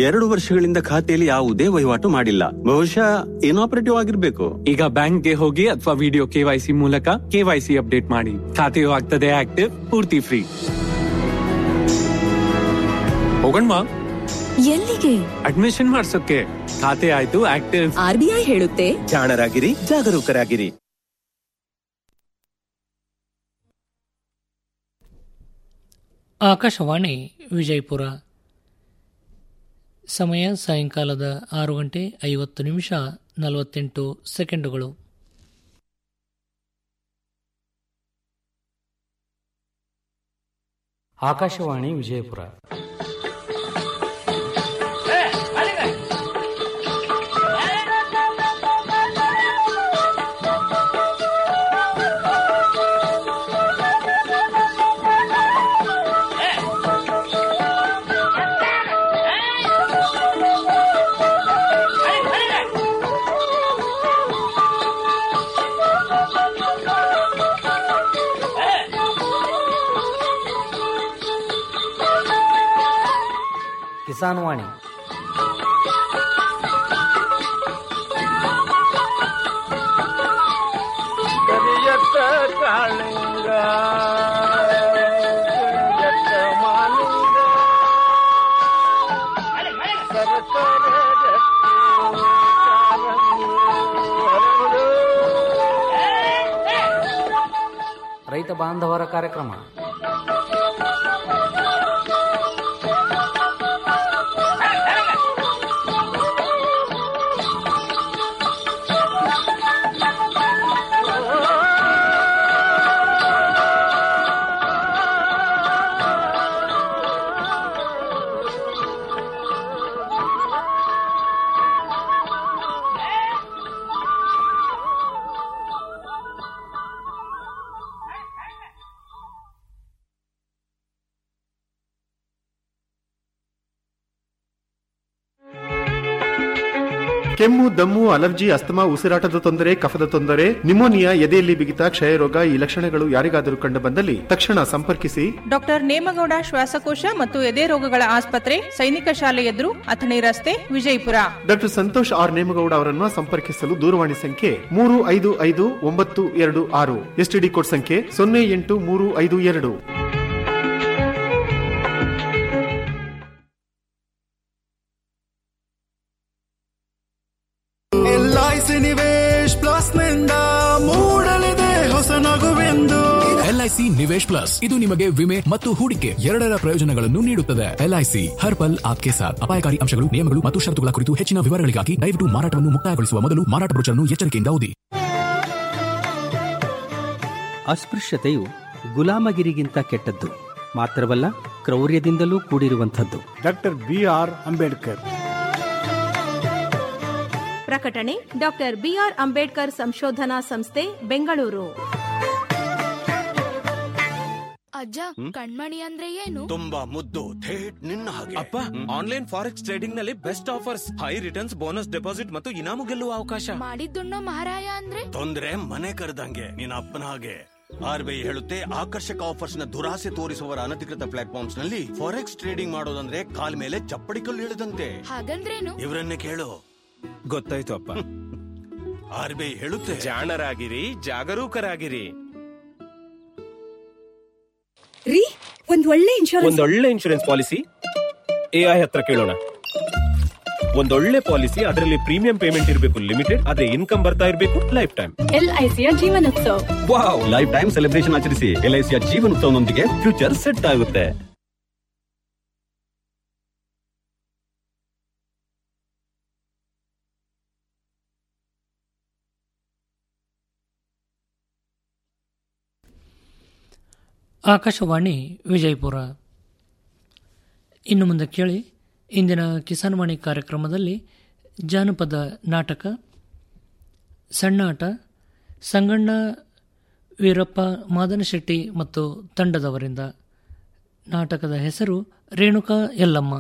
ಎರಡು ವರ್ಷಗಳಿಂದ ಖಾತೆಯಲ್ಲಿ ಯಾವುದೇ ವಹಿವಾಟು ಮಾಡಿಲ್ಲ ಬಹುಶಃ ಇನಾಪರೇಟಿವ್ ಆಗಿರ್ಬೇಕು ಈಗ ಬ್ಯಾಂಕ್ಗೆ ಹೋಗಿ ಅಥವಾ ವಿಡಿಯೋ ಕೆವೈಸಿ ಮೂಲಕ ಕೆವೈಸಿ ಅಪ್ಡೇಟ್ ಮಾಡಿ ಖಾತೆಯು ಆಗ್ತದೆ ಆಕ್ಟಿವ್ ಪೂರ್ತಿ ಫ್ರೀ ಹೋಗಣ್ವಾ ಎಲ್ಲಿಗೆ ಅಡ್ಮಿಷನ್ ಮಾಡ್ಸೋಕೆ ಖಾತೆ ಆಯ್ತು ಆಕ್ಟಿವ್ ಆರ್ಬಿಐ ಹೇಳುತ್ತೆ ಜಾಣರಾಗಿರಿ ಜಾಗರೂಕರಾಗಿರಿ ಆಕಾಶವಾಣಿ ವಿಜಯಪುರ ಸಮಯ ಸಾಯಂಕಾಲದ ಆರು ಗಂಟೆ ಐವತ್ತು ನಿಮಿಷ ನಲವತ್ತೆಂಟು ಸೆಕೆಂಡುಗಳು ಆಕಾಶವಾಣಿ ವಿಜಯಪುರ ಕಿಸಾನ್ ವಾಣಿ ಕರಿಯತ್ತ ಕಾಳಿಂಗ ಕರಿಯತ್ತ ಮಾಲಿಂಗ ಸರಸರ ಗಟ್ಟಿ ಕಾಲಂಗಿ ಹರಡು. ರೈತ ಬಾಂಧವರ ಕಾರ್ಯಕ್ರಮ ಕೆಮ್ಮು ದಮ್ಮು ಅಲರ್ಜಿ ಅಸ್ತಮಾ ಉಸಿರಾಟದ ತೊಂದರೆ ಕಫದ ತೊಂದರೆ ನಿಮೋನಿಯಾ ಎದೆಯಲ್ಲಿ ಬಿಗಿತ ಕ್ಷಯರೋಗ ಈ ಲಕ್ಷಣಗಳು ಯಾರಿಗಾದರೂ ಕಂಡು ಬಂದಲ್ಲಿ ತಕ್ಷಣ ಸಂಪರ್ಕಿಸಿ ಡಾಕ್ಟರ್ ನೇಮಗೌಡ ಶ್ವಾಸಕೋಶ ಮತ್ತು ಎದೆ ರೋಗಗಳ ಆಸ್ಪತ್ರೆ ಸೈನಿಕ ಶಾಲೆ ಎದುರು ಅಥಣಿ ರಸ್ತೆ ವಿಜಯಪುರ ಡಾಕ್ಟರ್ ಸಂತೋಷ್ ಆರ್ ನೇಮಗೌಡ ಅವರನ್ನು ಸಂಪರ್ಕಿಸಲು ದೂರವಾಣಿ ಸಂಖ್ಯೆ ಮೂರು ಐದು ಐದು ಒಂಬತ್ತು ಎರಡು ಆರು ಎಸ್ಟಿಡಿ ಕೋಡ್ ಸಂಖ್ಯೆ ಸೊನ್ನೆ ಎಂಟು ಮೂರು ಐದು ಎರಡು ಎಲ್ಐಸಿ ನಿವೇಶ್ ಪ್ಲಸ್ ನಿಂದ ಮೂಡಲಿದೆ ಹೊಸ ನಗುವೆಂದು ಎಲ್ಐಸಿ ನಿವೇಶ್ ಪ್ಲಸ್ ಇದು ನಿಮಗೆ ವಿಮೆ ಮತ್ತು ಹೂಡಿಕೆ ಎರಡರ ಪ್ರಯೋಜನಗಳನ್ನು ನೀಡುತ್ತದೆ ಎಲ್ಐಸಿ ಹರ್ ಪಲ್ ಆಪ್ಕೆ ಸಾಥ್ ಅಪಾಯಕಾರಿ ಅಂಶಗಳು ನಿಯಮಗಳು ಮತ್ತು ಷರತ್ತುಗಳ ಕುರಿತು ಹೆಚ್ಚಿನ ವಿವರಗಳಿಗಾಗಿ ದಯವಿಟ್ಟು ಮಾರಾಟವನ್ನು ಮುಕ್ತಾಯಗೊಳಿಸುವ ಮೊದಲು ಮಾರಾಟ ಬ್ರೋಚರ್ನ್ನು ಎಚ್ಚರಿಕೆಯಿಂದ ಓದಿ ಅಸ್ಪೃಶ್ಯತೆಯು ಗುಲಾಮಗಿರಿಗಿಂತ ಕೆಟ್ಟದ್ದು ಮಾತ್ರವಲ್ಲ ಕ್ರೌರ್ಯದಿಂದಲೂ ಕೂಡಿರುವಂಥದ್ದು ಡಾಕ್ಟರ್ ಬಿ ಆರ್ ಅಂಬೇಡ್ಕರ್ ಪ್ರಕಟಣೆ ಡಾಕ್ಟರ್ ಬಿಆರ್ ಅಂಬೇಡ್ಕರ್ ಸಂಶೋಧನಾ ಸಂಸ್ಥೆ ಬೆಂಗಳೂರು ಅಜ್ಜ ಕಣ್ಮಣಿ ಅಂದ್ರೆ ಏನು ತುಂಬಾ ಮುದ್ದು ಥೇಟ್ ನಿನ್ನ ಹಾಗೆ ಅಪ್ಪ ಆನ್ಲೈನ್ ಫಾರೆಕ್ಸ್ ಟ್ರೇಡಿಂಗ್ ನಲ್ಲಿ best offers high returns bonus deposit ಮತ್ತು ಇನಾಮು ಗೆಲ್ಲುವ ಅವಕಾಶ ಮಾಡಿದ್ದುಣ್ಣೋ ಮಹಾರಾಯ ಅಂದ್ರೆ ತೊಂದ್ರೆ ಮನೆ ಕರೆದಂಗೆ ನಿನ್ನ ಅಪ್ಪನ ಹಾಗೆ ಆರ್ಬಿಐ ಹೇಳುತ್ತೆ ಆಕರ್ಷಕ ಆಫರ್ಸ್ ನ ದುರಾಸೆ ತೋರಿಸುವವರ ಅನಧಿಕೃತ ಪ್ಲಾಟ್ಫಾರ್ಮ್ಸ್ ನಲ್ಲಿ ಫಾರೆಕ್ಸ್ ಟ್ರೇಡಿಂಗ್ ಮಾಡೋದಂದ್ರೆ ಕಾಲ್ ಮೇಲೆ ಚಪ್ಪಡಿ ಕಲ್ಲು ಇಳಿದಂತೆ ಹಾಗಂದ್ರೇನು ಇವರನ್ನೇ ಕೇಳು ಗೊತ್ತಾಯ್ತು ಅಪ್ಪ ಆರ್ಬಿಐ ಹೇಳುತ್ತೆ ಜಾಣರಾಗಿರಿ ಜಾಗರೂಕರಾಗಿರಿ ರೀ ಒಂದ್ ಒಳ್ಳೆ ಇನ್ಶೂರೆನ್ಸ್ ಒಂದೊಳ್ಳೆ ಇನ್ಶೂರೆನ್ಸ್ ಪಾಲಿಸಿ ಎಐ ಹತ್ರ ಕೇಳೋಣ ಒಂದೊಳ್ಳೆ ಪಾಲಿಸಿ ಅದರಲ್ಲಿ ಪ್ರೀಮಿಯಂ ಪೇಮೆಂಟ್ ಇರಬೇಕು ಲಿಮಿಟೆಡ್ ಅದೇ ಇನ್ಕಮ್ ಬರ್ತಾ ಇರಬೇಕು ಲೈಫ್ ಟೈಮ್ ಎಲ್ಐಸಿಯ Jeevanotsav wow lifetime celebration ಆಚರಿಸಿ ಎಲ್ಐಸಿಯ ಜೀವನೋತ್ಸವನೊಂದಿಗೆ ಫ್ಯೂಚರ್ ಸೆಟ್ ಆಗುತ್ತೆ ಆಕಾಶವಾಣಿ ವಿಜಯಪುರ ಇನ್ನು ಮುಂದೆ ಕೇಳಿ ಇಂದಿನ ಕಿಸಾನ್ವಾಣಿ ಕಾರ್ಯಕ್ರಮದಲ್ಲಿ ಜಾನಪದ ನಾಟಕ ಸಣ್ಣಾಟ ಸಂಗಣ್ಣ ವೀರಪ್ಪ ಮಾದನಶೆಟ್ಟಿ ಮತ್ತು ತಂಡದವರಿಂದ ನಾಟಕದ ಹೆಸರು ರೇಣುಕಾ ಯಲ್ಲಮ್ಮ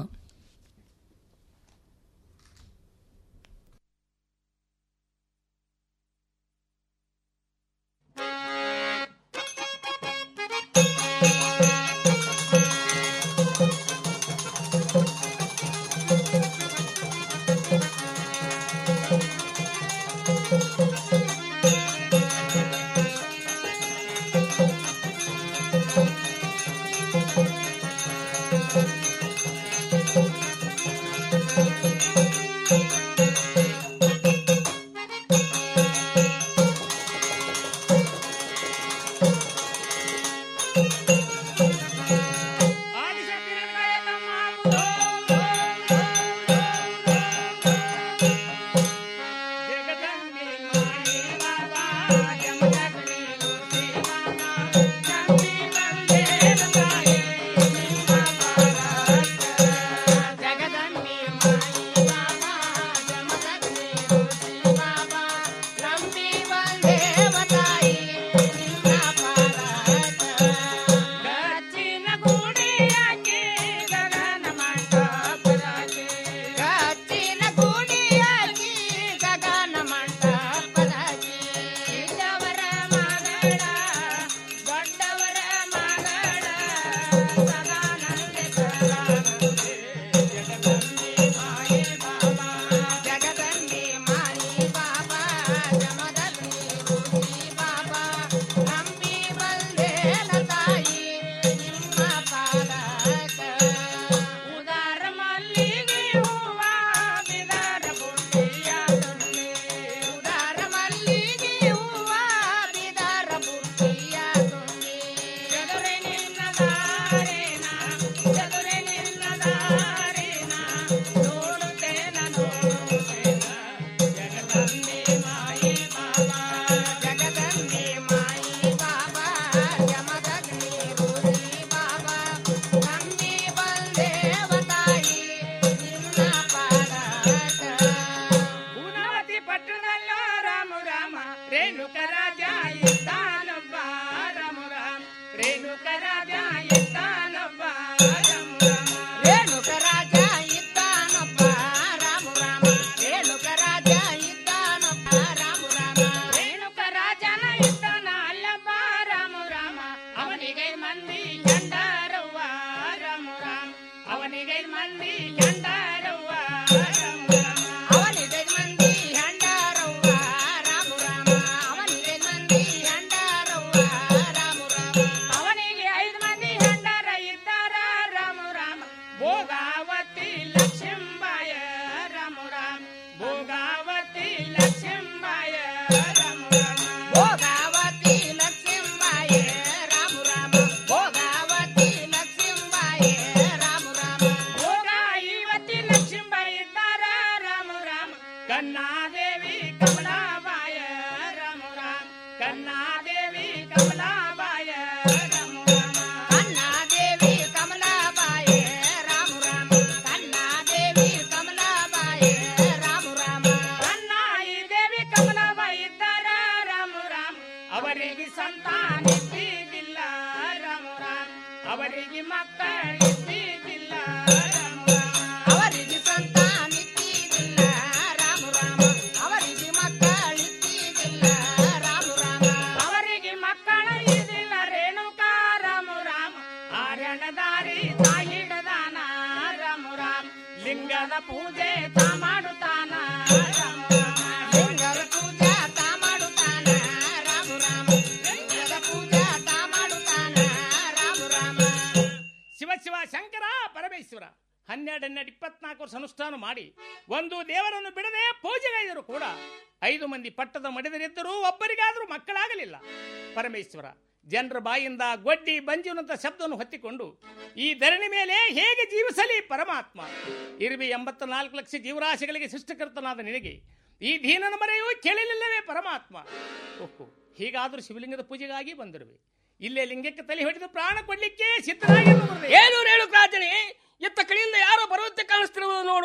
ಕನ್ನಾದೇವಿ ಕಮಲಾಬಾಯ ರಾಮ ರಾಮ ಕನ್ನಾದೇವಿ ಕಮಲಾಬಾಯ ರಾಮ ರಾಮ ಕನ್ನಾದೇವಿ ಕಮಲಾಬಾಯ ರಾಮ ರಾಮ ಕನ್ನಾದೇವಿ ಕಮಲಾಬಾಯ ರಾಮ ರಾಮ ಕನ್ನಾಯಿ ದೇವಿ ಕಮಲಾಬಾಯಿ ಇದ್ದಾರ ರಾಮ ರಾಮ ಅವರಿಗೆ ಸಂತಾನ ಇದ್ದಿದ್ದಿಲ್ಲ ರಾಮ ರಾಮ ಅವರಿಗೆ ಮಕ್ಕಳಿದ್ದಿದ್ದಿಲ್ಲ ರಾಮ ರಾಮ ಅವರಿಗೆ ಸಂತಾನ ಇದ್ದಿದ್ದಿಲ್ಲ ರಾಮ ರಾಮ ಅವರಿಗೆ ಮಕ್ಕಳಿದ್ದಿದ್ದಿಲ್ಲ ರಾಮ ರಾಮ ಅವರಿಗೆ ಮಕ್ಕಳ ಇದಿಲ್ಲ ರೇಣುಕಾ ರಾಮ ರಾಮ ಆರ್ಯಣದಾರಿ ತಾಯಿಡದಾನ ರಾಮ ರಾಮ ಲಿಂಗದ ಪೂಜೆ ತಾ ಮಾಡುತ್ತಾನ ರಾಮ ರಾಮ ಲಿಂಗದ ಪೂಜೆ ತಾ ಮಾಡುತ್ತಾನ ರಾಮ ರಾಮ ಲಿಂಗದ ಪೂಜೆ ತಾ ಮಾಡುತ್ತಾನ ರಾಮ ರಾಮ ಶಿವ ಶಿವ ಶಂಕರ ಪರಮೇಶ್ವರ ಹನ್ನೆರಡು ಹನ್ನೆರಡು ಇಪ್ಪತ್ನಾಲ್ಕು ವರ್ಷ ಅನುಷ್ಠಾನ ಮಾಡಿ ಒಂದು ದೇವರನ್ನು ಬಿಡದೆ ಪೂಜೆಗೈದರು ಕೂಡ ಐದು ಮಂದಿ ಪಟ್ಟದ ಮಡಿದರಿದ್ದರೂ ಒಬ್ಬರಿಗಾದರೂ ಮಕ್ಕಳಾಗಲಿಲ್ಲ ಪರಮೇಶ್ವರ ಜನರ ಬಾಯಿಂದ ಗೊಡ್ಡಿ ಬಂಜುನಂತ ಶಬ್ದವನ್ನು ಹೊತ್ತಿಕೊಂಡು ಈ ಧರಣಿ ಮೇಲೆ ಹೇಗೆ ಜೀವಿಸಲಿ ಪರಮಾತ್ಮ ಇರುವೆ ಎಂಬತ್ತ ನಾಲ್ಕು ಲಕ್ಷ ಜೀವರಾಶಿಗಳಿಗೆ ಸೃಷ್ಟಿಕರ್ತನಾದ ನಿನಗೆ ಈ ದೀನನ ಮರೆಯೂ ಕೇಳಲಿಲ್ಲವೇ ಪರಮಾತ್ಮ ಓಹೋ ಹೀಗಾದರೂ ಶಿವಲಿಂಗದ ಪೂಜೆಗಾಗಿ ಬಂದಿರುವೆ ಇಲ್ಲೇ ಲಿಂಗಕ್ಕೆ ತಲೆ ಹೊಡೆದು ಪ್ರಾಣ ಕೊಡ್ಲಿಕ್ಕೆ ಸಿದ್ಧರಾಗಿರುವುದು ಏನು ರೇಣು ಪ್ರಾರ್ಥನೆ ಇತ್ತ ಕಡೆಯಿಂದ ಯಾರೋ ಬರುವಂತೆ ಕಾಣಿಸ್ತಿರುವುದು ನೋಡು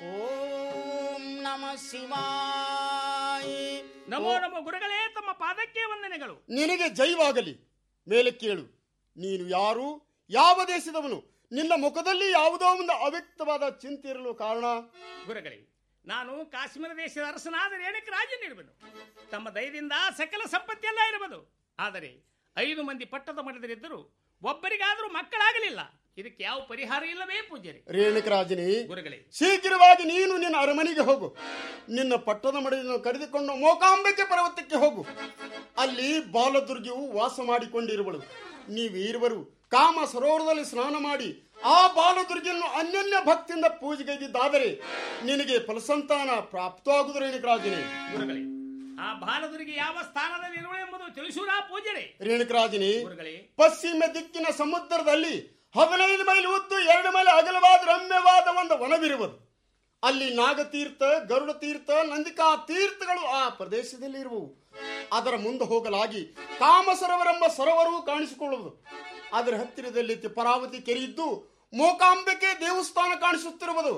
ಓಂ ನಮ ಶಿವಾಯ ನಮೋ ನಮೋ ಗುರುಗಳೇ ತಮ್ಮ ಪಾದಕ್ಕೆ ವಂದನೆಗಳು ನಿನಗೆ ಜೈವಾಗಲಿ ಮೇಲೆ ಕೇಳು ನೀನು ಯಾರು ಯಾವ ದೇಶದವನು ನಿನ್ನ ಮುಖದಲ್ಲಿ ಯಾವುದೋ ಒಂದು ಅವ್ಯಕ್ತವಾದ ಚಿಂತೆ ಇರಲು ಕಾರಣ ಗುರುಗಳೇ ನಾನು ಕಾಶ್ಮೀರ ದೇಶದ ಅರಸನಾದ ರೇಣುಕ ರಾಜನಿರುವನು ತಮ್ಮ ದಯದಿಂದ ಸಕಲ ಸಂಪತ್ತೆಲ್ಲ ಇರುವುದು ಆದರೆ ಐದು ಮಂದಿ ಪಟ್ಟದ ಮಠದಲ್ಲಿದ್ದರು ಒಬ್ಬರಿಗಾದರೂ ಮಕ್ಕಳಾಗಲಿಲ್ಲ ಇದಕ್ಕೆ ಯಾವ ಪರಿಹಾರ ಇಲ್ಲವೇ ಪೂಜ್ಯರಿ ರೇಣುಕರಾಜನೇ ಗುರುಗಳೇ ಶೀಘ್ರವಾಗಿ ನೀನು ನಿನ್ನ ಅರಮನೆಗೆ ಹೋಗು ನಿನ್ನ ಪಟ್ಟದ ಮಡಿಯನ್ನು ಕರೆದುಕೊಂಡು ಮೋಕಾಂಬಿಕೆ ಪರ್ವತಕ್ಕೆ ಹೋಗು ಅಲ್ಲಿ ಬಾಲದುರ್ಗಿಯು ವಾಸ ಮಾಡಿಕೊಂಡಿರುವಳು ನೀವೀರುವರು ಕಾಮ ಸರೋವರದಲ್ಲಿ ಸ್ನಾನ ಮಾಡಿ ಆ ಬಾಲದುರ್ಗಿಯನ್ನು ಅನ್ಯನ್ಯ ಭಕ್ತಿಯಿಂದ ಪೂಜೆಗೈದಿದ್ದಾದರೆ ನಿನಗೆ ಫಲಸಂತಾನ ಪ್ರಾಪ್ತವಾಗುವುದು ರೇಣುಕರಾಜನೇ ಗುರುಗಳೇ ಆ ಬಾಲದುರಿಗೆ ಯಾವ ಸ್ಥಾನದಲ್ಲಿ ಇರುವಳು ಎಂಬುದು ತಿಳಿಸೂರಾ ಪೂಜ್ಯರೇ ರೇಣುಕರಾಜನೇ ಗುರುಗಳೇ ಪಶ್ಚಿಮ ದಿಕ್ಕಿನ ಸಮುದ್ರದಲ್ಲಿ ಹದಿನೈದು ಮೈಲಿ ಉದ್ದು ಎರಡು ಮೈಲಿ ಅಗಲವಾದ ರಮ್ಯವಾದ ಒಂದು ವನವಿರುವುದು ಅಲ್ಲಿ ನಾಗತೀರ್ಥ ಗರುಡ ತೀರ್ಥ ನಂದಿಕಾ ತೀರ್ಥಗಳು ಆ ಪ್ರದೇಶದಲ್ಲಿ ಇರುವವು ಅದರ ಮುಂದೆ ಹೋಗಲಾಗಿ ಕಾಮಸರೋವರೆಂಬ ಸರೋವರವು ಕಾಣಿಸಿಕೊಳ್ಳುವುದು ಅದರ ಹತ್ತಿರದಲ್ಲಿ ತಿಪ್ಪರಾವತಿ ಕೆರೆ ಇದ್ದು ಮೋಕಾಂಬಿಕೆ ದೇವಸ್ಥಾನ ಕಾಣಿಸುತ್ತಿರುವುದು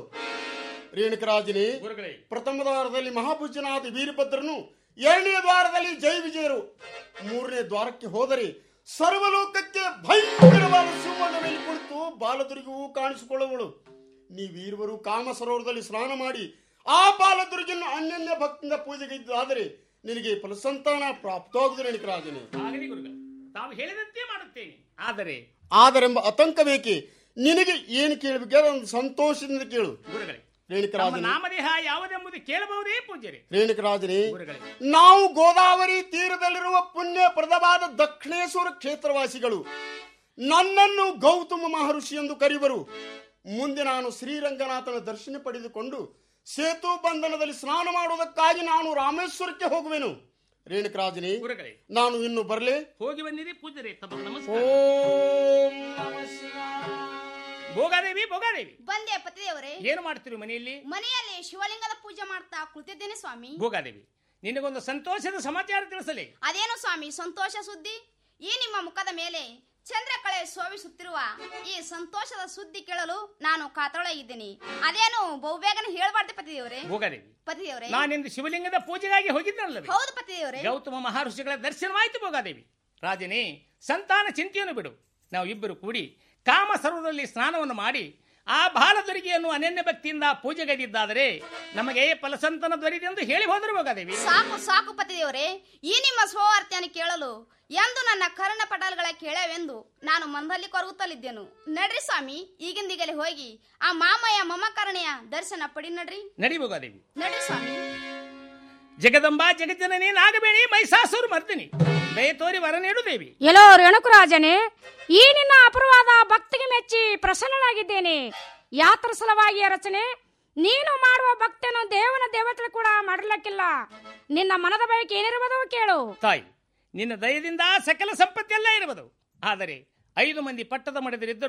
ರೇಣುಕರಾಜನೇ ಗುರುಗಳೇ ಪ್ರಥಮ ದ್ವಾರದಲ್ಲಿ ಮಹಾಪೂಜ್ಯನಾದ ವೀರಭದ್ರನು ಎರಡನೇ ದ್ವಾರದಲ್ಲಿ ಜೈ ವಿಜಯರು ಮೂರನೇ ದ್ವಾರಕ್ಕೆ ಹೋದರೆ ಸರ್ವಲೋಕಕ್ಕೆ ಭಯಂಕರವಾದ ಸಿಂಹದ ಮೇಲೆ ಕುಳಿತು ಬಾಲದುರ್ಗವು ಕಾಣಿಸಿಕೊಳ್ಳುವಳು ನೀವೀರುವರು ಕಾಮ ಸರೋವರದಲ್ಲಿ ಸ್ನಾನ ಮಾಡಿ ಆ ಬಾಲದುರ್ಗಿಯನ್ನು ಅನ್ಯನ್ಯ ಭಕ್ತಿಯಿಂದ ಪೂಜೆಗೈದ್ದಾದರೆ ನಿನಗೆ ಫಲಸಂತಾನ ಪ್ರಾಪ್ತವಾಗುವುದು ರೇಣುಕರಾಜನೇ ಆಗಲಿ ಗುರುಗಳೇ ತಾವು ಹೇಳಿದಂತೆ ಮಾಡುತ್ತೇನೆ ಆದರೆ ಆದರೆಂಬ ಆತಂಕ ಬೇಕೆ ನಿನಗೆ ಏನು ಕೇಳಬೇಕು ಅದೊಂದು ಸಂತೋಷದಿಂದ ಕೇಳು ಗುರುಗಳೇ ನಮ್ಮ ರೇಣುಕರಾಜನೇ ನಾಮದೇಹ ಯಾವುದೆಂಬುದು ಕೇಳಬಹುದೇ ಪೂಜ್ಯರೇ ರೇಣುಕರಾಜನೇ ಗುರುಗಳೇ ನಾವು ಗೋದಾವರಿ ತೀರದಲ್ಲಿರುವ ಪುಣ್ಯ ಪ್ರದವಾದ ದಕ್ಷಿಣೇಶ್ವರ ಕ್ಷೇತ್ರವಾಸಿಗಳು ನನ್ನನ್ನು ಗೌತಮ ಮಹರ್ಷಿ ಎಂದು ಕರೆಯುವರು ಮುಂದೆ ನಾನು ಶ್ರೀರಂಗನಾಥನ ದರ್ಶನ ಪಡೆದುಕೊಂಡು ಸೇತು ಬಂಧನದಲ್ಲಿ ಸ್ನಾನ ಮಾಡುವುದಕ್ಕಾಗಿ ನಾನು ರಾಮೇಶ್ವರಕ್ಕೆ ಹೋಗುವೆನು ರೇಣುಕರಾಜನೇ ಗುರುಗಳೇ ನಾನು ಇನ್ನು ಬರಲೇ ಹೋಗಿ ಬಂದಿರಿ ಪೂಜ್ಯರೇ ತಮ್ಮ ನಮಸ್ಕಾರ ಓಂ ಭೋಗಾದೇವಿ ಭೋಗಾದೇವಿ ಬಂದೆ ಪತಿದೇವರೇ ಏನು ಮಾಡ್ತೀರಿ ಮನೆಯಲ್ಲಿ ಮನೆಯಲ್ಲಿ ಶಿವಲಿಂಗದ ಪೂಜೆ ಮಾಡ್ತಾ ಕುಳಿತಿದ್ದೇನೆ ಸ್ವಾಮಿ ಭೋಗಾದೇವಿ ನಿನಗೊಂದು ಸಂತೋಷದ ಸಮಾಚಾರ ತಿಳಿಸಲಿ ಅದೇನು ಸ್ವಾಮಿ ಸಂತೋಷ ಸುದ್ದಿ ಈ ನಿಮ್ಮ ಮುಖದ ಮೇಲೆ ಚಂದ್ರಕಳೆ ಶೋಭಿಸುತ್ತಿರುವ ಈ ಸಂತೋಷದ ಸುದ್ದಿ ಕೇಳಲು ನಾನು ಕಾತೊಳಗಿದ್ದೀನಿ ಅದೇನು ಬಹುಬೇಗನೆ ಹೇಳ್ಬಾರ್ದು ಪತಿದೇವರೇ ಭೋಗಾದೇವಿ ಪತಿದೇವರೇ ನಾನಿಂದು ಶಿವಲಿಂಗದ ಪೂಜೆಗಾಗಿ ಹೋಗಿದ್ದನಲ್ಲವೇ ಹೌದು ಪತಿದೇವರೇ ಗೌತಮ ಮಹರ್ಷಿಗಳ ದರ್ಶನವಾಯಿತು ಭೋಗಾದೇವಿ ರಾಜನೇ ಸಂತಾನ ಚಿಂತೆಯನ್ನು ಬಿಡು ನಾವು ಇಬ್ಬರು ಕೂಡಿ ಕಾಮ ಸರೋವರದಲ್ಲಿ ಸ್ನಾನವನ್ನು ಮಾಡಿ ಆ ಬಾಲದೊರಿಗೆಯನ್ನು ಅನನ್ಯ ಭಕ್ತಿಯಿಂದ ಪೂಜೆಗೈದಿದ್ದಾದರೆ ನಮಗೆ ಫಲಸಂತನ ದೊರೆಯದೆಂದು ಹೇಳಿ ಹೋದರು ಭೋಗಾದೇವಿ ಸಾಕು ಸಾಕು ಪತಿದೇವರೇ ಈ ನಿಮ್ಮ ಸ್ವವಾರ್ತೆಯನ್ನು ಕೇಳಲು ಎಂದು ನನ್ನ ಕರ್ಣ ಪಟಲ್ಗಳ ಕೇಳವೆಂದು ನಾನು ಮಂದಲ್ಲಿ ಕೊರಗುತ್ತಲಿದ್ದೆನು ನಡ್ರಿ ಸ್ವಾಮಿ ಈಗಿಂದೀಗಲೇ ಹೋಗಿ ಆ ಮಾಮಯ್ಯ ಮಮಕರ್ಣೆಯ ದರ್ಶನ ಪಡಿ ನಡ್ರಿ ನಡಿ ಭೋಗಾದೇವಿ ನಡ್ರಿ ಸ್ವಾಮಿ ಜಗದಂಬಾ ಜಗಜ್ಜನನಿ ನಾಗಬೇಡಿ ಮೈಸಾಸುರು ಮರ್ದಿನಿ ದಯ ತೋರಿ ವರ ನೀಡು ದೇವಿ ಎಲ್ಲೋ ರೇಣುಕರಾಜನೇ ಈ ನಿನ್ನ ಅಪರವಾದ ಭಕ್ತಿಗೆ ಮೆಚ್ಚಿ ಪ್ರಸನ್ನನಾಗಿದ್ದೇನೆ ಯಾತ್ರ ಸಲುವಾಗಿ ರಚನೆ ನೀನು ಮಾಡುವ ಭಕ್ತಿಯನ್ನು ದೇವನ ದೇವತೆ ಕೂಡ ಮಾಡಲಿಕ್ಕಿಲ್ಲ ನಿನ್ನ ಮನದ ಬಯಕೆ ಏನಿರುವುದು ಕೇಳು ತಾಯಿ ನಿನ್ನ ದಯದಿಂದ ಸಕಲ ಸಂಪತ್ತೆಲ್ಲ ಇರುವುದು ಆದರೆ ಐದು ಮಂದಿ ಪಟ್ಟದ ಮಡಿದರಿದ್ದರು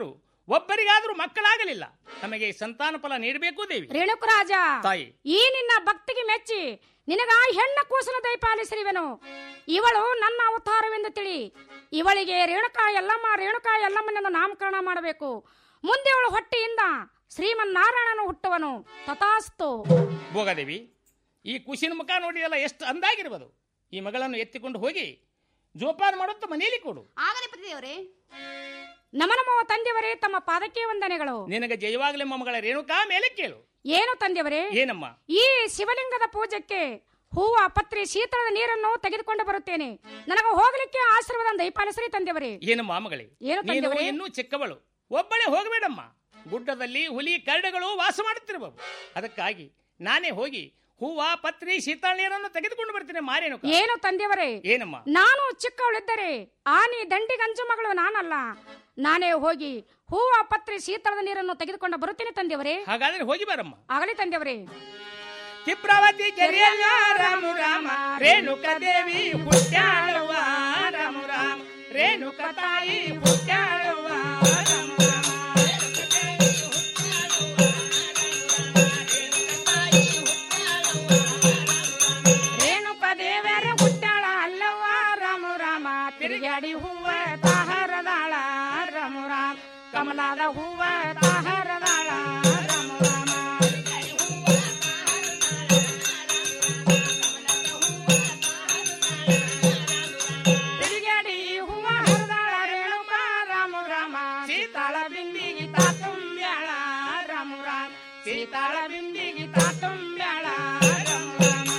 ಒಬ್ಬರಿಗಾದ್ರೂ ಮಕ್ಕಳಾಗಲಿಲ್ಲ ನಮಗೆ ಸಂತಾನ ಫಲ ನೀಡಬೇಕು ದೇವಿ ರೇಣುಕರಾಜ ತಾಯಿ ಈ ನಿನ್ನ ಭಕ್ತಿಗೆ ಮೆಚ್ಚಿ ನಿನಗ ಹೆಣ್ಣ ಕೂಸನ ದಯಪಾಲಿಸಿರುವೆನು ಇವಳು ನನ್ನ ಅವತಾರವೆಂದು ತಿಳಿ ಇವಳಿಗೆ ರೇಣುಕಾ ಯಲ್ಲಮ್ಮ ರೇಣುಕಾ ಯಲ್ಲಮ್ಮನೆಂದು ನಾಮಕರಣ ಮಾಡಬೇಕು ಮುಂದೆ ಅವಳು ಹೊಟ್ಟೆಯಿಂದ ಶ್ರೀಮನ್ನಾರಾಯಣನು ಹುಟ್ಟುವನು ತಥಾಸ್ತು ಭೋಗದೇವಿ ಈ ಕುಶಿನ ಮುಖ ನೋಡಿದಲ್ಲ ಎಷ್ಟು ಅಂದಾಗಿರ್ಬೋದು ಈ ಮಗಳನ್ನು ಎತ್ತಿಕೊಂಡು ಹೋಗಿ ಜೋಪಾನ ಮಾಡುತ್ತಾ ಮನೆಯಲ್ಲಿ ಕೊಡು ಆಗಲಿ ಪತಿದೇವರೇ ನಮ ನಮೋ ತಂದೆಯವರೇ ತಮ್ಮ ಪಾದಕ್ಕೆ ವಂದನೆಗಳು ನಿನಗೆ ಜಯವಾಗಲಿ ಮಗಳ ರೇಣುಕಾ ಮೇಲೆ ಕೇಳು ಏನು ತಂದೆಯವರೇ ಏನಮ್ಮ ಈ ಶಿವಲಿಂಗದ ಪೂಜೆಗೆ ಹೂವ ಪತ್ರಿ ಶೀತಳದ ನೀರನ್ನು ತೆಗೆದುಕೊಂಡು ಬರುತ್ತೇನೆ ನನಗೆ ಹೋಗಲಿಕ್ಕೆ ಆಶೀರ್ವಾದ ದಯಪಾಲಿಸ್ರಿ ತಂದೆಯವರೇ ಏನಮ್ಮ ಮಗಳೇ ಏನು ನೀನು ತಂದೆಯವರೇ? ಇನ್ನೂ ಚಿಕ್ಕವಳು ಒಬ್ಬಳೇ ಹೋಗಬೇಡಮ್ಮ ಗುಡ್ಡದಲ್ಲಿ ಹುಲಿ ಕರಡುಗಳು ವಾಸ ಮಾಡುತ್ತಿರುವವು ಅದಕ್ಕಾಗಿ ನಾನೇ ಹೋಗಿ ಹೂವ ಪತ್ರಿ ಶೀತಳ ನೀರನ್ನು ತೆಗೆದುಕೊಂಡು ಬರ್ತೀನಿ ಮಾರೇನು ಏನು ತಂದೆಯವರೇ ಏನಮ್ಮ ನಾನು ಚಿಕ್ಕವಳಿದ್ದರೆ ಆನಿ ದಂಡಿಗಂಜು ಮಗಳು ನಾನಲ್ಲ ನಾನೇ ಹೋಗಿ ಹೂವ ಪತ್ರಿ ಶೀತಳದ ನೀರನ್ನು ತೆಗೆದುಕೊಂಡು ಬರುತ್ತೇನೆ ತಂದೆಯವರೇ ಹಾಗಾದ್ರೆ ಹೋಗಿ ಬರಮ್ಮ ಆಗಲಿ ತಂದೆಯವರೇ ಕ್ಷಿಪ್ರವತಿ ಕೆರೆಯಲ್ಲ ರಾಮ ರಾಮ ರೇಣುಕ ದೇವಿ ಹುಟ್ಟ್ಯಾಳವ್ವ ರಾಮ ರಾಮ ರೇಣುಕ ತಾಯಿ ಹುಟ್ಟ್ಯಾಳವ್ವ ರಾಮ ರೇಣುಕ ದೇವರ ಹುಟ್ಟಾಳ ಅಲ್ಲವ್ವ ರಾಮ ರಾಮ ತಿರುಗಾಡಿ ಹೂವ ತಾಹರದಾಳ ರಾಮ ರಾಮ ಕಮಲಾದ ಹೂವ ತಾಹರದಾಳ ರಾಮ ರಾಮ ತಿರುಗಾಡಿ ಹೂವ ಹರದಾಳ ರೇಣುಕ ರಾಮ ರಾಮ ಸೀತಾಳ ಬಿಂದಿಗೆ ತಾತುಂಬ್ಯಾಳ ರಾಮ ರಾಮ ಸೀತಾಳ ಬಿಂದಿಗೆ ತಾತುಂಬ್ಯಾಳ ರಾಮ ರಾಮ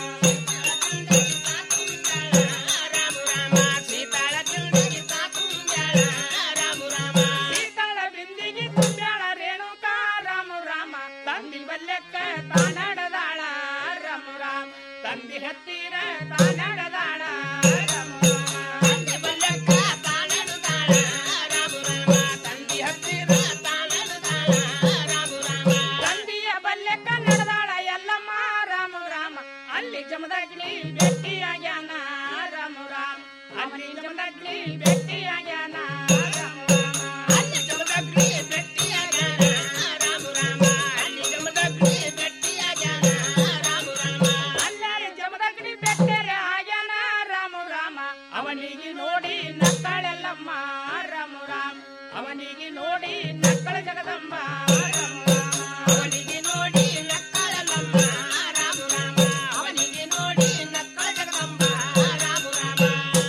ಸೀತಾಳ ಬಿಂದಿಗೆ ತಾತುಂಬ್ಯಾಳ ರಾಮ ರಾಮ ಸೀತಾಳ ಬಿಂದಿಗೆ ತುಂಬ್ಯಾಳ ರೇಣುಕ ರಾಮ ರಾಮ ತಂದಿ ಬಲ್ಲೆಕ್ಕ ತಾನಡದಾಳ ರಾಮ ರಾಮ ತಂದಿ ಹತ್ತಿರ ತಾನಡದಾಳ ರಾಮ ರಾಮ ತಂದಿ ಬಲ್ಲೆಕ್ಕ ತಾನಡದಾಳ ರಾಮ ರಾಮ ತಂದಿ ಹತ್ತಿರ ತಾನಡದಾಳ ರಾಮ ರಾಮ ತಂದಿಯ ಬಲ್ಲೆಕ್ಕ ನಡೆದಾಳ ಎಲ್ಲಮ್ಮ ರಾಮ ರಾಮ ಅಲ್ಲಿ ಜಮದಗ್ನಿ ಭೇಟಿಯಾಗ್ಯಾನ ರಾಮ ರಾಮ ಅಲ್ಲಿ ಜಮದಗ್ನಿ ಭೇಟಿಯಾಗ್ಯಾನ ರಾಮ ರಾಮ ಅಲ್ಲಿ ಜಮದಗ್ನಿ ಭೇಟಿಯಾಗ್ಯಾನ ರಾಮ ರಾಮ ಅಲ್ಲಿ ಜಮದಗ್ನಿ ಭೇಟಿಯಾಗ್ಯಾನ ರಾಮ ರಾಮ ಅಲ್ಲಾರೆ ಜಮದಗ್ನಿ ಬೆಟ್ಟರೆ ಆಗ್ಯಾನ ರಾಮ ರಾಮ ಅವನಿಗೆ ನೋಡಿ ನಕ್ಕಳೆಲ್ಲಮ್ಮ ರಾಮ ರಾಮ ಅವನಿಗೆ ನೋಡಿ ನಕ್ಕಳ ಜಗದಂಬ ರಾಮ ರಾಮ ಅವನಿಗೆ ನೋಡಿ ನಕ್ಕಳೆಲ್ಲಮ್ಮ ರಾಮ ರಾಮ ಅವನಿಗೆ ನೋಡಿ ನಕ್ಕಳ ಜಗದಂಬ ರಾಮ ರಾಮ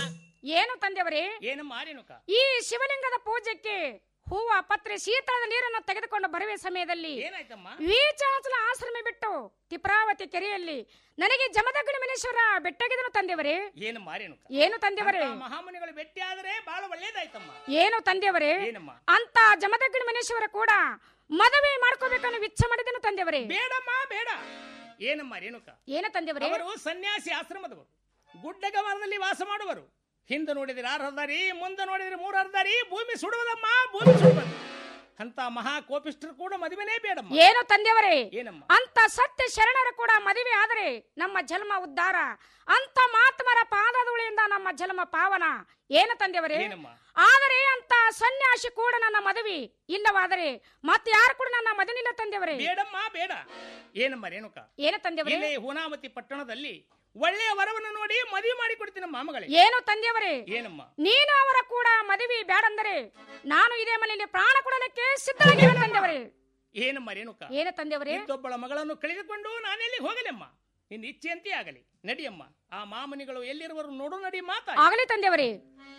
ಏನು ತಂದೆಯವರೇ ಏನು ಮಾರೇನುಕ ಈ ಶಿವಲಿಂಗದ ಪೂಜೆಗೆ ಹೂವ ಪತ್ರೆ ಶೀತಳದ ನೀರನ್ನು ತೆಗೆದುಕೊಂಡು ಬರುವ ಸಮಯದಲ್ಲಿ ಏನಾಯ್ತಮ್ಮ ವೀಚಾಚಲ ಆಶ್ರಮ ಬಿಟ್ಟು ತಿಪ್ರಾವತಿ ಕೆರೆಯಲ್ಲಿ ನನಗೆ ಜಮದಗ್ನಿ ಮನೇಶ್ವರ ಬೆಟ್ಟಗಿದನು ತಂದೆಯವರೇ ಏನು ಮಾರೇನುಕ ಏನು ತಂದೆಯವರೇ ಅಂತ ಮಹಾಮುನಿಗಳು ಭೇಟಿ ಆದರೆ ಬಹಳ ಒಳ್ಳೇದಾಯ್ತಮ್ಮ ಏನು ತಂದೆಯವರೇ ಏನಮ್ಮ ಅಂತ ಜಮದಗ್ನಿ ಮನೇಶ್ವರ ಕೂಡ ಮದುವೆ ಮಾಡ್ಕೋಬೇಕನ್ನು ವಿಚ್ಛ ಮಾಡಿದನು ತಂದೆಯವರೇ ಬೇಡಮ್ಮ ಬೇಡ ಏನಮ್ಮ ರೇಣುಕ ಏನು ತಂದೆಯವರೇ ಅವರು ಸನ್ಯಾಸಿ ಆಶ್ರಮದವರು ಗುಡ್ಡಗಮನದಲ್ಲಿ ವಾಸ ಮಾಡುವರು ಹಿಂದೆ ನೋಡಿದ್ರೆ ಆರು ಹರ್ದಾರಿ ಮುಂದೆ ನೋಡಿದ್ರೆ ಮೂರು ಹರ್ದಾರಿ ಭೂಮಿ ಸುಡುವುದಮ್ಮ ಭೂಮಿ ಸುಡುವುದು ಅಂತ ಮಹಾ ಕೋಪಿಷ್ಠರು ಕೂಡ ಮದುವೆನೇ ಬೇಡಮ್ಮ ಏನು ತಂದೆಯವರೇ ಏನಮ್ಮ ಅಂತ ಸತ್ಯ ಶರಣರು ಕೂಡ ಮದುವೆ ಆದರೆ ನಮ್ಮ ಜನ್ಮ ಉದ್ಧಾರ ಅಂತ ಮಾತ್ಮರ ಪಾದಧೂಳಿಯಿಂದ ನಮ್ಮ ಜನ್ಮ ಪಾವನ ಏನು ತಂದೆಯವರೇ ಏನಮ್ಮ ಆದರೆ ಅಂತ ಸನ್ಯಾಸಿ ಕೂಡ ನನ್ನ ಮದುವೆ ಇಲ್ಲವಾದರೆ ಮತ್ತೆ ಯಾರು ಕೂಡ ನನ್ನ ಮದುವಿಲ್ಲ ತಂದೆಯವರೇ ಬೇಡಮ್ಮ ಬೇಡ ಏನಮ್ಮ ರೇಣುಕ ಏನು ತಂದೆಯವರೇ ಇಲ್ಲೇ ಹುನಾಮತಿ ಪಟ್ಟಣದಲ್ಲಿ ಒಳ್ಳೆಯ ವರವನ್ನು ನೋಡಿ ಮದುವೆ ಮಾಡಿ ಕೊಡ್ತೀನಿ ಮಾಮಗಳೇ ಏನು ತಂದೆಯವರೇ ಏನಮ್ಮ ನೀನು ಅವರ ಕೂಡ ಮದುವೆ ಬೇಡಂದರೆ ನಾನು ಇದೇ ಮನೆಯಲ್ಲಿ ಪ್ರಾಣ ಕೊಡಲಿಕ್ಕೆ ಸಿದ್ಧರಾಗಿವೆ ತಂದೆಯವರೇ ಏನಮ್ಮ ರೇಣುಕ ಏನು ತಂದೆಯವರೇ ಇದ್ದೊಬ್ಬಳ ಮಗಳನ್ನು ಕಳೆದುಕೊಂಡು ನಾನೆಲ್ಲಿ ಹೋಗಲೆಮ್ಮ ನಿನ್ನ ಇಚ್ಛೆಯಂತೆ ಆಗಲಿ ನಡಿಯಮ್ಮ ಆ ಮಾಮನಿಗಳು ಎಲ್ಲಿರುವರು ನೋಡು ನಡಿ ಮಾತಾ ಆಗಲಿ ತಂದೆಯವರೇ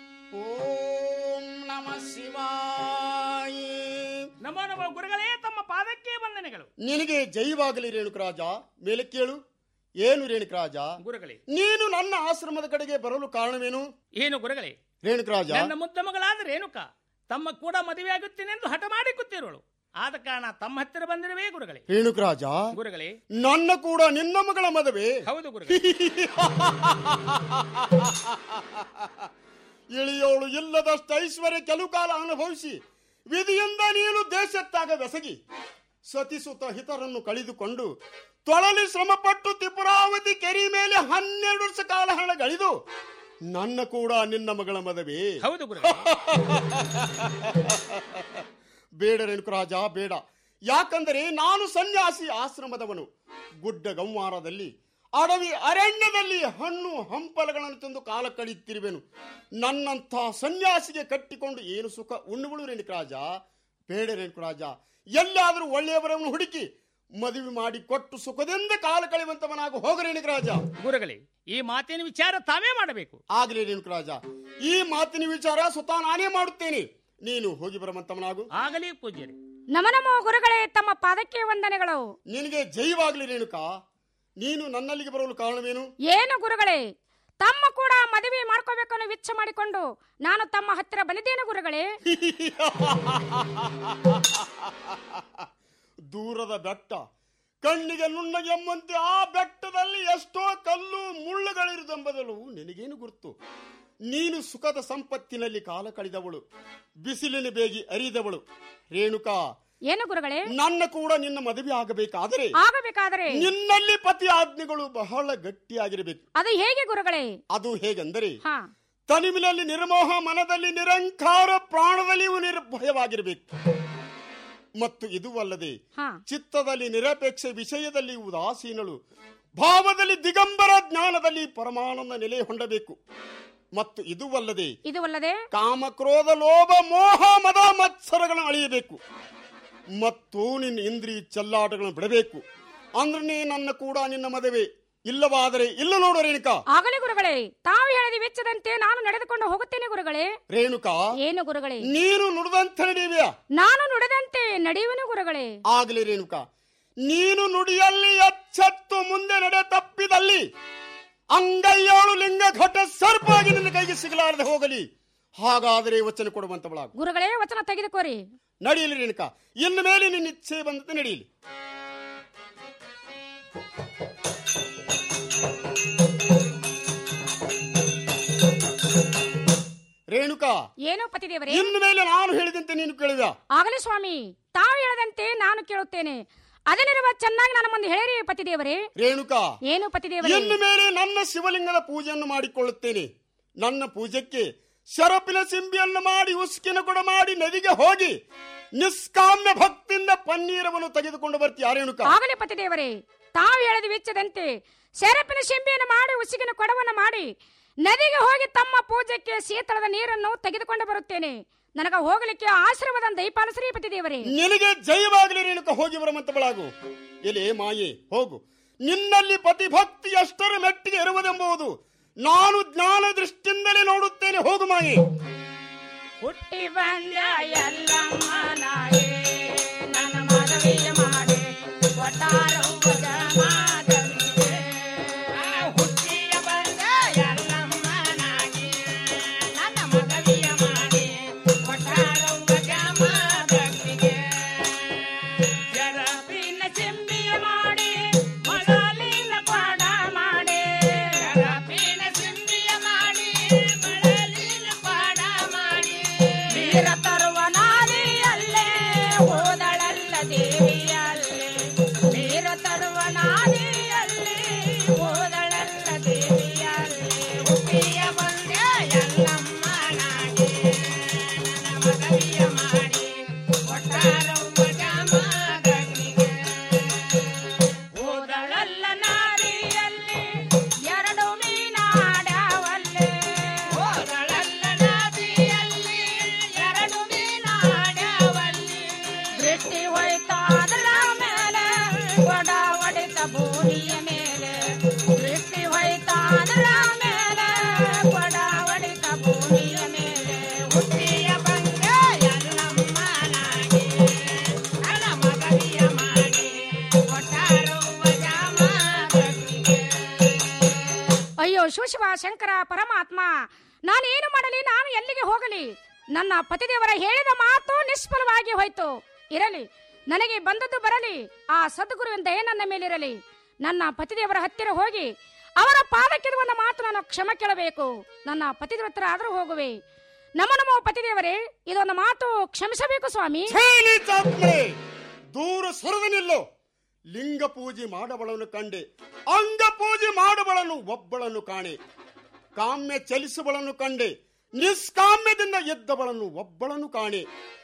ಓಂ ನಮ ಶಿವಾಯ ನಮೋ ನಮೋ ಗುರುಗಳೇ ತಮ್ಮ ಪಾದಕ್ಕೆ ವಂದನೆಗಳು ನಿನಗೆ ಜೈವಾಗಲಿ ರೇಣುಕರಾಜ ಮೇಲೆ ಕೇಳು ಏನು ರೇಣುಕರಾಜ ಗುರುಗಳೇ ನೀನು ನನ್ನ ಆಶ್ರಮದ ಕಡೆಗೆ ಬರಲು ಕಾರಣವೇನು ಏನು ಗುರುಗಳೇ ರೇಣುಕರಾಜ ನನ್ನ ಮುದ್ದಮಗಳಾದ ರೇಣುಕ ತಮ್ಮ ಕೂಡ ಮದುವೆ ಆಗುತ್ತೇನೆ ಎಂದು ಹಠ ಮಾಡಿ ಕೂತಿರೋಳು ಆದ ಕಾರಣ ತಮ್ಮ ಹತ್ತಿರ ಬಂದಿರುವೇ ಗುರುಗಳೇ ರೇಣುಕರಾಜ ಗುರುಗಳೇ ನನ್ನ ಕೂಡ ನಿನ್ನ ಮಗಳ ಮದುವೆ ಹೌದು ಗುರುಗಳೇ ಇಳಿಯೋಳು ಇಲ್ಲದಷ್ಟು ಐಶ್ವರ್ಯ ಕೆಲವು ಕಾಲ ಅನುಭವಿಸಿ ವಿಧಿಯಿಂದ ನೀನು ದೇಶತ್ತಾಗ ಬೆಸಗಿ ಸತಿಸುತ ಹಿತರನ್ನು ಕಳೆದುಕೊಂಡು ತೊಳಲಿ ಶ್ರಮಪಟ್ಟು ತ್ರಿಪುರಾವತಿ ಕೆರಿ ಮೇಲೆ ಹನ್ನೆರಡು ವರ್ಷ ಕಾಲ ಹಣ ಗಳಿದು ನನ್ನ ಕೂಡ ನಿನ್ನ ಮಗಳ ಮದುವೆ ಹೌದು ಗುರುಗಳೇ ಬೇಡ ರೇಣುಕರಾಜ ಬೇಡ ಯಾಕಂದರೆ ನಾನು ಸನ್ಯಾಸಿ ಆಶ್ರಮದವನು ಗುಡ್ಡ ಗಂವಾರದಲ್ಲಿ ಅಡವಿ ಅರಣ್ಯದಲ್ಲಿ ಹಣ್ಣು ಹಂಪಲಗಳನ್ನು ತಂದು ಕಾಲ ಕಳೆಯುತ್ತಿರುವೆನು ನನ್ನಂಥ ಸನ್ಯಾಸಿಗೆ ಕಟ್ಟಿಕೊಂಡು ಏನು ಸುಖ ಉಣ್ಣುಗಳು ರೇಣುಕರಾಜ ಬೇಡ ರೇಣುಕರಾಜ ಎಲ್ಲಾದರೂ ಒಳ್ಳೆಯವರನ್ನು ಹುಡುಕಿ ಮದುವೆ ಮಾಡಿ ಕೊಟ್ಟು ಸುಖದಿಂದ ಕಾಲ ಕಳೆಯುವಂತವನಾಗ ಹೋಗ ರೇಣುಕರಾಜ ಗುರುಗಳೇ ಈ ಮಾತಿನ ವಿಚಾರ ತಾವೇ ಮಾಡಬೇಕು ಆಗಲಿ ರೇಣುಕರಾಜ ಈ ಮಾತಿನ ವಿಚಾರ ಸ್ವತಃ ನಾನೇ ಮಾಡುತ್ತೇನೆ ನೀನು ಹೋಗಿ ಬರುವಂತವನಾಗು ಆಗಲಿ ಪೂಜ್ಯರೇ ನಮ ನಮೋ ಗುರುಗಳೇ ತಮ್ಮ ಪಾದಕ್ಕೆ ವಂದನೆಗಳು ನಿನಗೆ ಜೈವಾಗ್ಲಿ ರೇಣುಕಾ ನೀನು ನನ್ನಲ್ಲಿಗೆ ಬರಲು ಕಾರಣವೇನು ಏನು ಗುರುಗಳೇ ತಮ್ಮ ಕೂಡ ಮದುವೆ ಮಾಡ್ಕೋಬೇಕನ್ನೋ ವಿಚ್ಛ ಮಾಡಿಕೊಂಡು ನಾನು ತಮ್ಮ ಹತ್ತಿರ ಬಂದಿದ್ದೇನೆ ಗುರುಗಳೇ ದೂರದ ಬೆಟ್ಟ ಕಣ್ಣಿಗೆ ನುಣ್ಣಗೆ ಎಂಬಂತೆ ಆ ಬೆಟ್ಟದಲ್ಲಿ ಎಷ್ಟೋ ಕಲ್ಲು ಮುಳ್ಳುಗಳಿರುವುದೆಂಬುದಲು ನಿನಗೇನು ಗುರುತು ನೀನು ಸುಖದ ಸಂಪತ್ತಿನಲ್ಲಿ ಕಾಲ ಕಳೆದವಳು ಬಿಸಿಲಿನ ಬೇಗಿ ಅರಿದವಳು ರೇಣುಕಾ ಏನು ಗುರುಗಳೇ ನನ್ನ ಕೂಡ ನಿನ್ನ ಮದುವೆ ಆಗಬೇಕಾದರೆ ಆಗಬೇಕಾದರೆ ನಿನ್ನಲ್ಲಿ ಪತಿ ಆಜ್ಞೆಗಳು ಬಹಳ ಗಟ್ಟಿಯಾಗಿರಬೇಕು ಅದು ಹೇಗೆ ಗುರುಗಳೇ ಅದು ಹೇಗೆಂದರೆ ಹಾ ತನಿಮಿನಲ್ಲಿ ನಿರ್ಮೋಹ ಮನದಲ್ಲಿ ನಿರಂಕಾರ ಪ್ರಾಣದಲ್ಲಿ ಇವು ನಿರ್ಭಯವಾಗಿರಬೇಕು ಮತ್ತು ಇದು ಅಲ್ಲದೆ ಹಾ ಚಿತ್ತದಲ್ಲಿ ನಿರಪೇಕ್ಷೆ ವಿಷಯದಲ್ಲಿ ಉದಾಸೀನಳು ಭಾವದಲ್ಲಿ ದಿಗಂಬರ ಜ್ಞಾನದಲ್ಲಿ ಪರಮಾನಂದ ನೆಲೆ ಹೊಂದಬೇಕು ಮತ್ತು ಇದು ಅಲ್ಲದೆ ಇದು ಅಲ್ಲದೆ ಕಾಮ ಕ್ರೋಧ ಲೋಭ ಮೋಹ ಮದ ಮತ್ಸರಗಳನ್ನು ಅಳಿಯಬೇಕು ಮತ್ತು ನಿನ್ನ ಇಂದ್ರಿಯ ಚೆಲ್ಲಾಟಗಳನ್ನು ಬಿಡಬೇಕು ಅಂದ್ರೆ ನನ್ನ ಕೂಡ ನಿನ್ನ ಮದುವೆ ಇಲ್ಲವಾದರೆ ಇಲ್ಲ ನೋಡು ರೇಣುಕಾ ಆಗಲಿ ಗುರುಗಳೇ ತಾವು ಹೇಳಿದ ವೆಚ್ಚದಂತೆ ನಾನು ನಡೆದುಕೊಂಡು ಹೋಗುತ್ತೇನೆ ಗುರುಗಳೇ ರೇಣುಕಾ ಏನು ಗುರುಗಳೇ ನೀನು ನುಡಿದಂತೆ ನಡೆಯುವೆಯಾ ನಾನು ನುಡಿದಂತೆ ನಡೆಯುವನು ಗುರುಗಳೇ ಆಗಲಿ ರೇಣುಕಾ ನೀನು ನುಡಿಯಲ್ಲಿ ಎಚ್ಚೆತ್ತು ಮುಂದೆ ನಡೆ ತಪ್ಪಿದಲ್ಲಿ ಅಂಗೈಯೋಳು ಲಿಂಗ ಘಟ ಸರ್ಪಾಗಿ ನಿನ್ನ ಕೈಗೆ ಸಿಗಲಾರದೆ ಹೋಗಲಿ ಹಾಗಾದರೆ ವಚನ ಕೊಡುವಂತವಳಾಗು ಗುರುಗಳೇ ವಚನ ತೆಗೆದುಕೋರಿ ನಡೆಯಲಿ ರೇಣುಕಾ ಇನ್ನು ಮೇಲೆ ನಿನ್ನ ಇಚ್ಛೆ ಬಂದಂತೆ ನಡೆಯಲಿ ರೇಣುಕಾ ಏನು ಪತಿದೇವರೇ ಇನ್ನು ಮೇಲೆ ನಾನು ಹೇಳಿದಂತೆ ನೀನು ಕೇಳುವ ಆಗಲಿ ಸ್ವಾಮಿ ತಾವು ಹೇಳದಂತೆ ನಾನು ಕೇಳುತ್ತೇನೆ ಅದನ್ನಿರುವ ಚೆನ್ನಾಗಿ ನನ್ನ ಮುಂದೆ ಹೇಳಿರಿ ಪತಿದೇವರೇ ರೇಣುಕಾ ಏನು ಪತಿದೇವರೇ ಇನ್ನು ಮೇಲೆ ನನ್ನ ಶಿವಲಿಂಗದ ಪೂಜೆಯನ್ನು ಮಾಡಿಕೊಳ್ಳುತ್ತೇನೆ ನನ್ನ ಪೂಜೆಗೆ ಶರಪಿನ ಸಿಂಬಿಯನ್ನು ಮಾಡಿ ಉಸ್ಕಿನ ಕೊಡ ಮಾಡಿ ನದಿಗೆ ಹೋಗಿ ನಿಷ್ಕಾಮ್ಯ ಭಕ್ತಿಯಿಂದ ಪನ್ನೀರವನ್ನು ತೆಗೆದುಕೊಂಡು ಬರ್ತೀಯ ರೇಣುಕಾ ಆಗಲಿ ಪತಿದೇವರೇ ತಾವು ಹೇಳಿದ ವೆಚ್ಚದಂತೆ ಸೆರಪಿನ ಶೆಂಬಿಯನ್ನು ಮಾಡಿ ಉಸಿಗಿನ ಕೊಡವನ್ನು ಮಾಡಿ ನದಿಗೆ ಹೋಗಿ ತಮ್ಮ ಪೂಜೆಗೆ ಶೀತಳದ ನೀರನ್ನು ತೆಗೆದುಕೊಂಡು ಬರುತ್ತೇನೆ ನನಗ ಹೋಗಲಿಕ್ಕೆ ಆಶೀರ್ವಾದ ದಯಪಾಲಿಸ್ರಿ ಪತಿದೇವರೇ ನಿನಗೆ ಜಯವಾಗಲಿ ರೇಣುಕ ಹೋಗಿ ಬರುವಂತವಳಾಗು ಎಲೆ ಮಾಯೆ ಹೋಗು ನಿನ್ನಲ್ಲಿ ಪತಿಭಕ್ತಿ ಎಷ್ಟರ ಮೆಟ್ಟಿಗೆ ಇರುವುದೆಂಬುದು ನಾನು ಜ್ಞಾನ ದೃಷ್ಟಿಯಿಂದಲೇ ನೋಡುತ್ತೇನೆ ಹೋಗು ಮಾಯೆ ಹುಟ್ಟಿ ಬಂದ ಎಲ್ಲಮ್ಮನಾಯೇ ನನ್ನ ಮದುವೆಯ ಮಾಡಿ ಕೊಟ್ಟಾರವ್ವ ಜಮಾದವಿಗೆ. ಆ ಹುಟ್ಟಿಯ ಬಂದ ಎಲ್ಲಮ್ಮನಾಗಿ ನನ್ನ ಮದುವೆಯ ಮಾಡಿ ಕೊಟ್ಟಾರವ್ವ ಜಮಾದವಿಗೆ. ಜರಪಿನ ಚೆಂಬಿಯ ಮಾಡಿ ಮೊದಲಿನ ಪಾಡ ಮಾಡಿ ಜರಪಿನ ಚೆಂಬಿಯ ಮಾಡಿ ಮೊದಲಿನ ಪಾಡ ಮಾಡಿ ವೀರ ತರುವ ನಾದಿಯಲ್ಲೇ ಹೋದಳಲ್ಲ ದೇವಿಯಲ್ಲೇ ವೀರ ತರುವ ನಾದಿಯಲ್ಲೇ ಹೋದಳಲ್ಲ ದೇವಿಯಲ್ಲೇ ಹುಟ್ಟಿಯ ಬಂದ ಎಲ್ಲಮ್ಮನಾಗಿ ನನ್ನ ಮಗವಿಯ ಮಾಡಿ ಕೊಟ್ಟಾರವ್ವ ಜಮಾದಗ್ನಿಗೆ. ಹೋದಳಲ್ಲ ನಾದಿಯಲ್ಲಿ ಎರಡು ಮೀನಾಡವಲ್ಲೇ ಹೋದಳಲ್ಲ ನಾದಿಯಲ್ಲಿ ಎರಡು ಮೀನಾಡವಲ್ಲಿ ದೃಷ್ಟಿ ಹೋಯ್ತಾದ್ರ ಮೇಲೆ ಒಡ ಹೊಡೆತ ಭೂಮಿಯ ಮೇಲೆ ದೃಷ್ಟಿ ಹೋಯ್ತಾದ್ರ ಮೇಲೆ ಒಡ ಹೊಡೆತ ಭೂಮಿಯ ಮೇಲೆ ಹುಟ್ಟಿಯ ಬಂದ ಎಲ್ಲಮ್ಮನಾಗಿ ನನ್ನ ಮಗವಿಯ ಮಾಡಿ ಕೊಟ್ಟಾರವ್ವ ಜಾಮಾದಗ್ನಿಗೆ. ಅಯ್ಯೋ ಶಿವಶಿವ ಶಂಕರ ಪರಮಾತ್ಮ ನಾನೇನು ಮಾಡಲಿ ನಾನು ಎಲ್ಲಿಗೆ ಹೋಗಲಿ ನನ್ನ ಪತಿದೇವರ ಹೇಳಿದ ಮಾತು ನಿಷ್ಫಲವಾಗಿ ಹೋಯ್ತು ಇರಲಿ ನನಗೆ ಬಂದದ್ದು ಬರಲಿ ಆ ಸದ್ಗುರುವಿನ ದಯೆ ನನ್ನ ಮೇಲಿರಲಿ ನನ್ನ ಪತಿದೇವರ ಹತ್ತಿರ ಹೋಗಿ ಅವರ ಪಾದಕ್ಕಿದ ಒಂದು ಮಾತು ನಾನು ಕ್ಷಮ ಕೇಳಬೇಕು ನನ್ನ ಪತಿದೇವರ ಹತ್ರ ಆದರೂ ಹೋಗುವೆ ನಮ್ಮ ನಮ್ಮ ಪತಿದೇವರೇ ಇದೊಂದು ಮಾತು ಕ್ಷಮಿಸಬೇಕು ಸ್ವಾಮಿ ಛೇಲಿತಾತ್ಮೆ! ದೂರ ಸರಿದು ನಿಲ್ಲು ಲಿಂಗ ಪೂಜೆ ಮಾಡಬಳನ್ನು ಕಂಡೆ ಅಂಗ ಪೂಜೆ ಮಾಡಬಳನ್ನು ಒಬ್ಬಳನ್ನು ಕಾಣೆ ಕಾಮ್ಯ ಚಲಿಸುವಳನ್ನು ಕಂಡೆ ನಿಷ್ಕಾಮ್ಯದಿಂದ ಎದ್ದವಳನ್ನು ಒಬ್ಬಳನ್ನು ಕಾಣೆ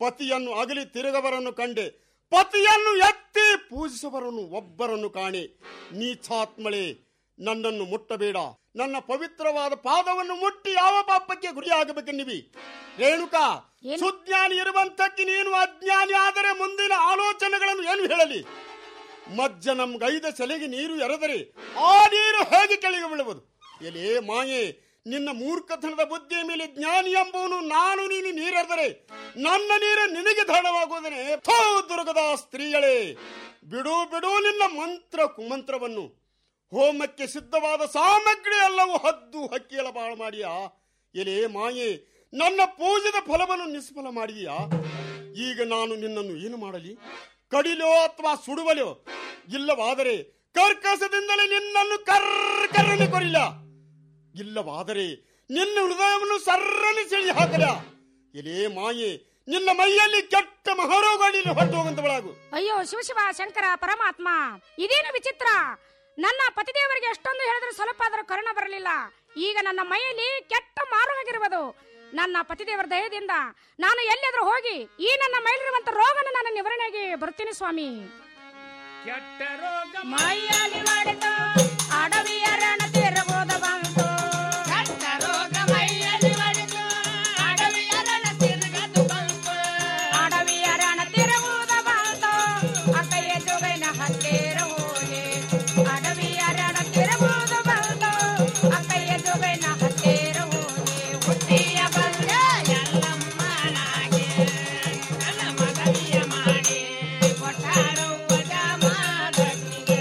ಪತಿಯನ್ನು ಅಗಲಿ ತಿರುಗವರನ್ನು ಕಂಡೆ ಪತಿಯನ್ನು ಎತ್ತಿ ಪೂಜಿಸುವರನ್ನು ಒಬ್ಬರನ್ನು ಕಾಣೆ ನೀಚಾತ್ಮಳೆ ನನ್ನನ್ನು ಮುಟ್ಟಬೇಡ ನನ್ನ ಪವಿತ್ರವಾದ ಪಾದವನ್ನು ಮುಟ್ಟಿ ಯಾವ ಪಾಪಕ್ಕೆ ಗುರಿಯಾಗಬೇಕೆನ್ನಿವಿ ರೇಣುಕಾ ಸುಜ್ಞಾನಿ ಇರುವಂತಕ್ಕೆ ನೀನು ಅಜ್ಞಾನಿ ಆದರೆ ಮುಂದಿನ ಆಲೋಚನೆಗಳನ್ನು ಏನು ಹೇಳಲಿ ಮಜ್ಜ ನಮ್ಗೈದ ಸೆಲೆಗೆ ನೀರು ಎರೆದರೆ ಆ ನೀರು ಹೇಗೆ ಕೆಳಗೆ ಬೀಳುವುದು ಎಲೆ ಮಾಯೆ ನಿನ್ನ ಮೂರ್ಖತನದ ಬುದ್ಧಿಯ ಮೇಲೆ ಜ್ಞಾನಿ ಎಂಬುವನು ನಾನು ನೀನು ನೀರೆರೆದರೆ ನನ್ನ ನೀರು ನಿನಗೆ ದಾಢವಾಗುವುದನೆ ಥೋ ದುರ್ಗದ ಸ್ತ್ರೀಯಳೇ ಬಿಡು ಬಿಡು ನಿನ್ನ ಮಂತ್ರ ಕುಮಂತ್ರವನ್ನು ಹೋಮಕ್ಕೆ ಸಿದ್ಧವಾದ ಸಾಮಗ್ರಿ ಎಲ್ಲವೂ ಹದ್ದು ಹಕ್ಕಿಯಲ ಬಾಳು ಮಾಡಿಯಾ ಎಲೆ ಮಾಯೆ ನನ್ನ ಪೂಜೆದ ಫಲವನ್ನು ನಿಷ್ಫಲ ಮಾಡಿದೀಯಾ ಈಗ ನಾನು ನಿನ್ನನ್ನು ಏನು ಮಾಡಲಿ ಕಡಿಲೋ ಅಥವಾ ಸುಡುವಲೋ ಇಲ್ಲವಾದರೆ ಕರ್ಕಸದಿಂದಲೇ ನಿನ್ನನ್ನು ಕರ್ಕರನೆ ಕೊರಿಲ್ಲ ಇಲ್ಲವಾದರೆ ನಿನ್ನ ಹೃದಯವನ್ನು ಸರ್ರನೆ ಸೆಳಿ ಹಾಕಲ ಎಲೇ ಮಾಯೆ ನಿನ್ನ ಮೈಯಲ್ಲಿ ಕೆಟ್ಟ ಮಹಾರೋಗಗಳಲ್ಲಿ ಹೊರಟು ಹೋಗಂತವಳಾಗು ಅಯ್ಯೋ ಶಿವಶಿವ ಶಂಕರ ಪರಮಾತ್ಮ ಇದೇನು ವಿಚಿತ್ರ ನನ್ನ ಪತಿದೇವರಿಗೆ ಎಷ್ಟೊಂದು ಹೇಳಿದ್ರು ಸ್ವಲ್ಪ ಆದರೂ ಕರುಣ ಬರಲಿಲ್ಲ ಈಗ ನನ್ನ ಮೈಯಲ್ಲಿ ಕೆಟ್ಟ ಮಾರುವಾಗಿರುವುದು ನನ್ನ ಪತಿದೇವರ ದಯದಿಂದ ನಾನು ಎಲ್ಲಿಯಾದ್ರೂ ಹೋಗಿ ಈ ನನ್ನ ಮೈಲಿರುವಂತ ರೋಗನ ನಾನು ನಿವಾರಣೆಗೆ ಬರ್ತೀನಿ ಸ್ವಾಮಿ ಕೆಟ್ಟ ರೋಗ ಮೈಯಲ್ಲಿ ಮಾಡಿತು ಅಡವಿಯ ರಣ ತಿರುಗೋದ ಬಂತು ಕೆಟ್ಟ ರೋಗ ಮೈಯಲ್ಲಿ ಮಾಡಿತು ಅಡವಿಯ ರಣ ತಿರುಗದು ಬಂತು ಅಡವಿಯ ರಣ ತಿರುಗುವುದ ಬಂತು ಅಕ್ಕಯ್ಯ ಜೋಗೈನ ಹತ್ತಿರ ಹೋಗಿ ಅಡವಿಯ ರಣ ತಿರುಗುವುದು ಬಂತು ಅಕ್ಕಯ್ಯ ಜೋಗೈನ ಹತ್ತಿರ ಹೋಗಿ ಹುಟ್ಟಿಯ ಬಂದ ಎಲ್ಲಮ್ಮನಾಗೆ ನನ್ನ ಮಗವಿಯ ಮಾಡಿ ಕೊಟ್ಟಾರೋ ಮಾದನಿಗೆ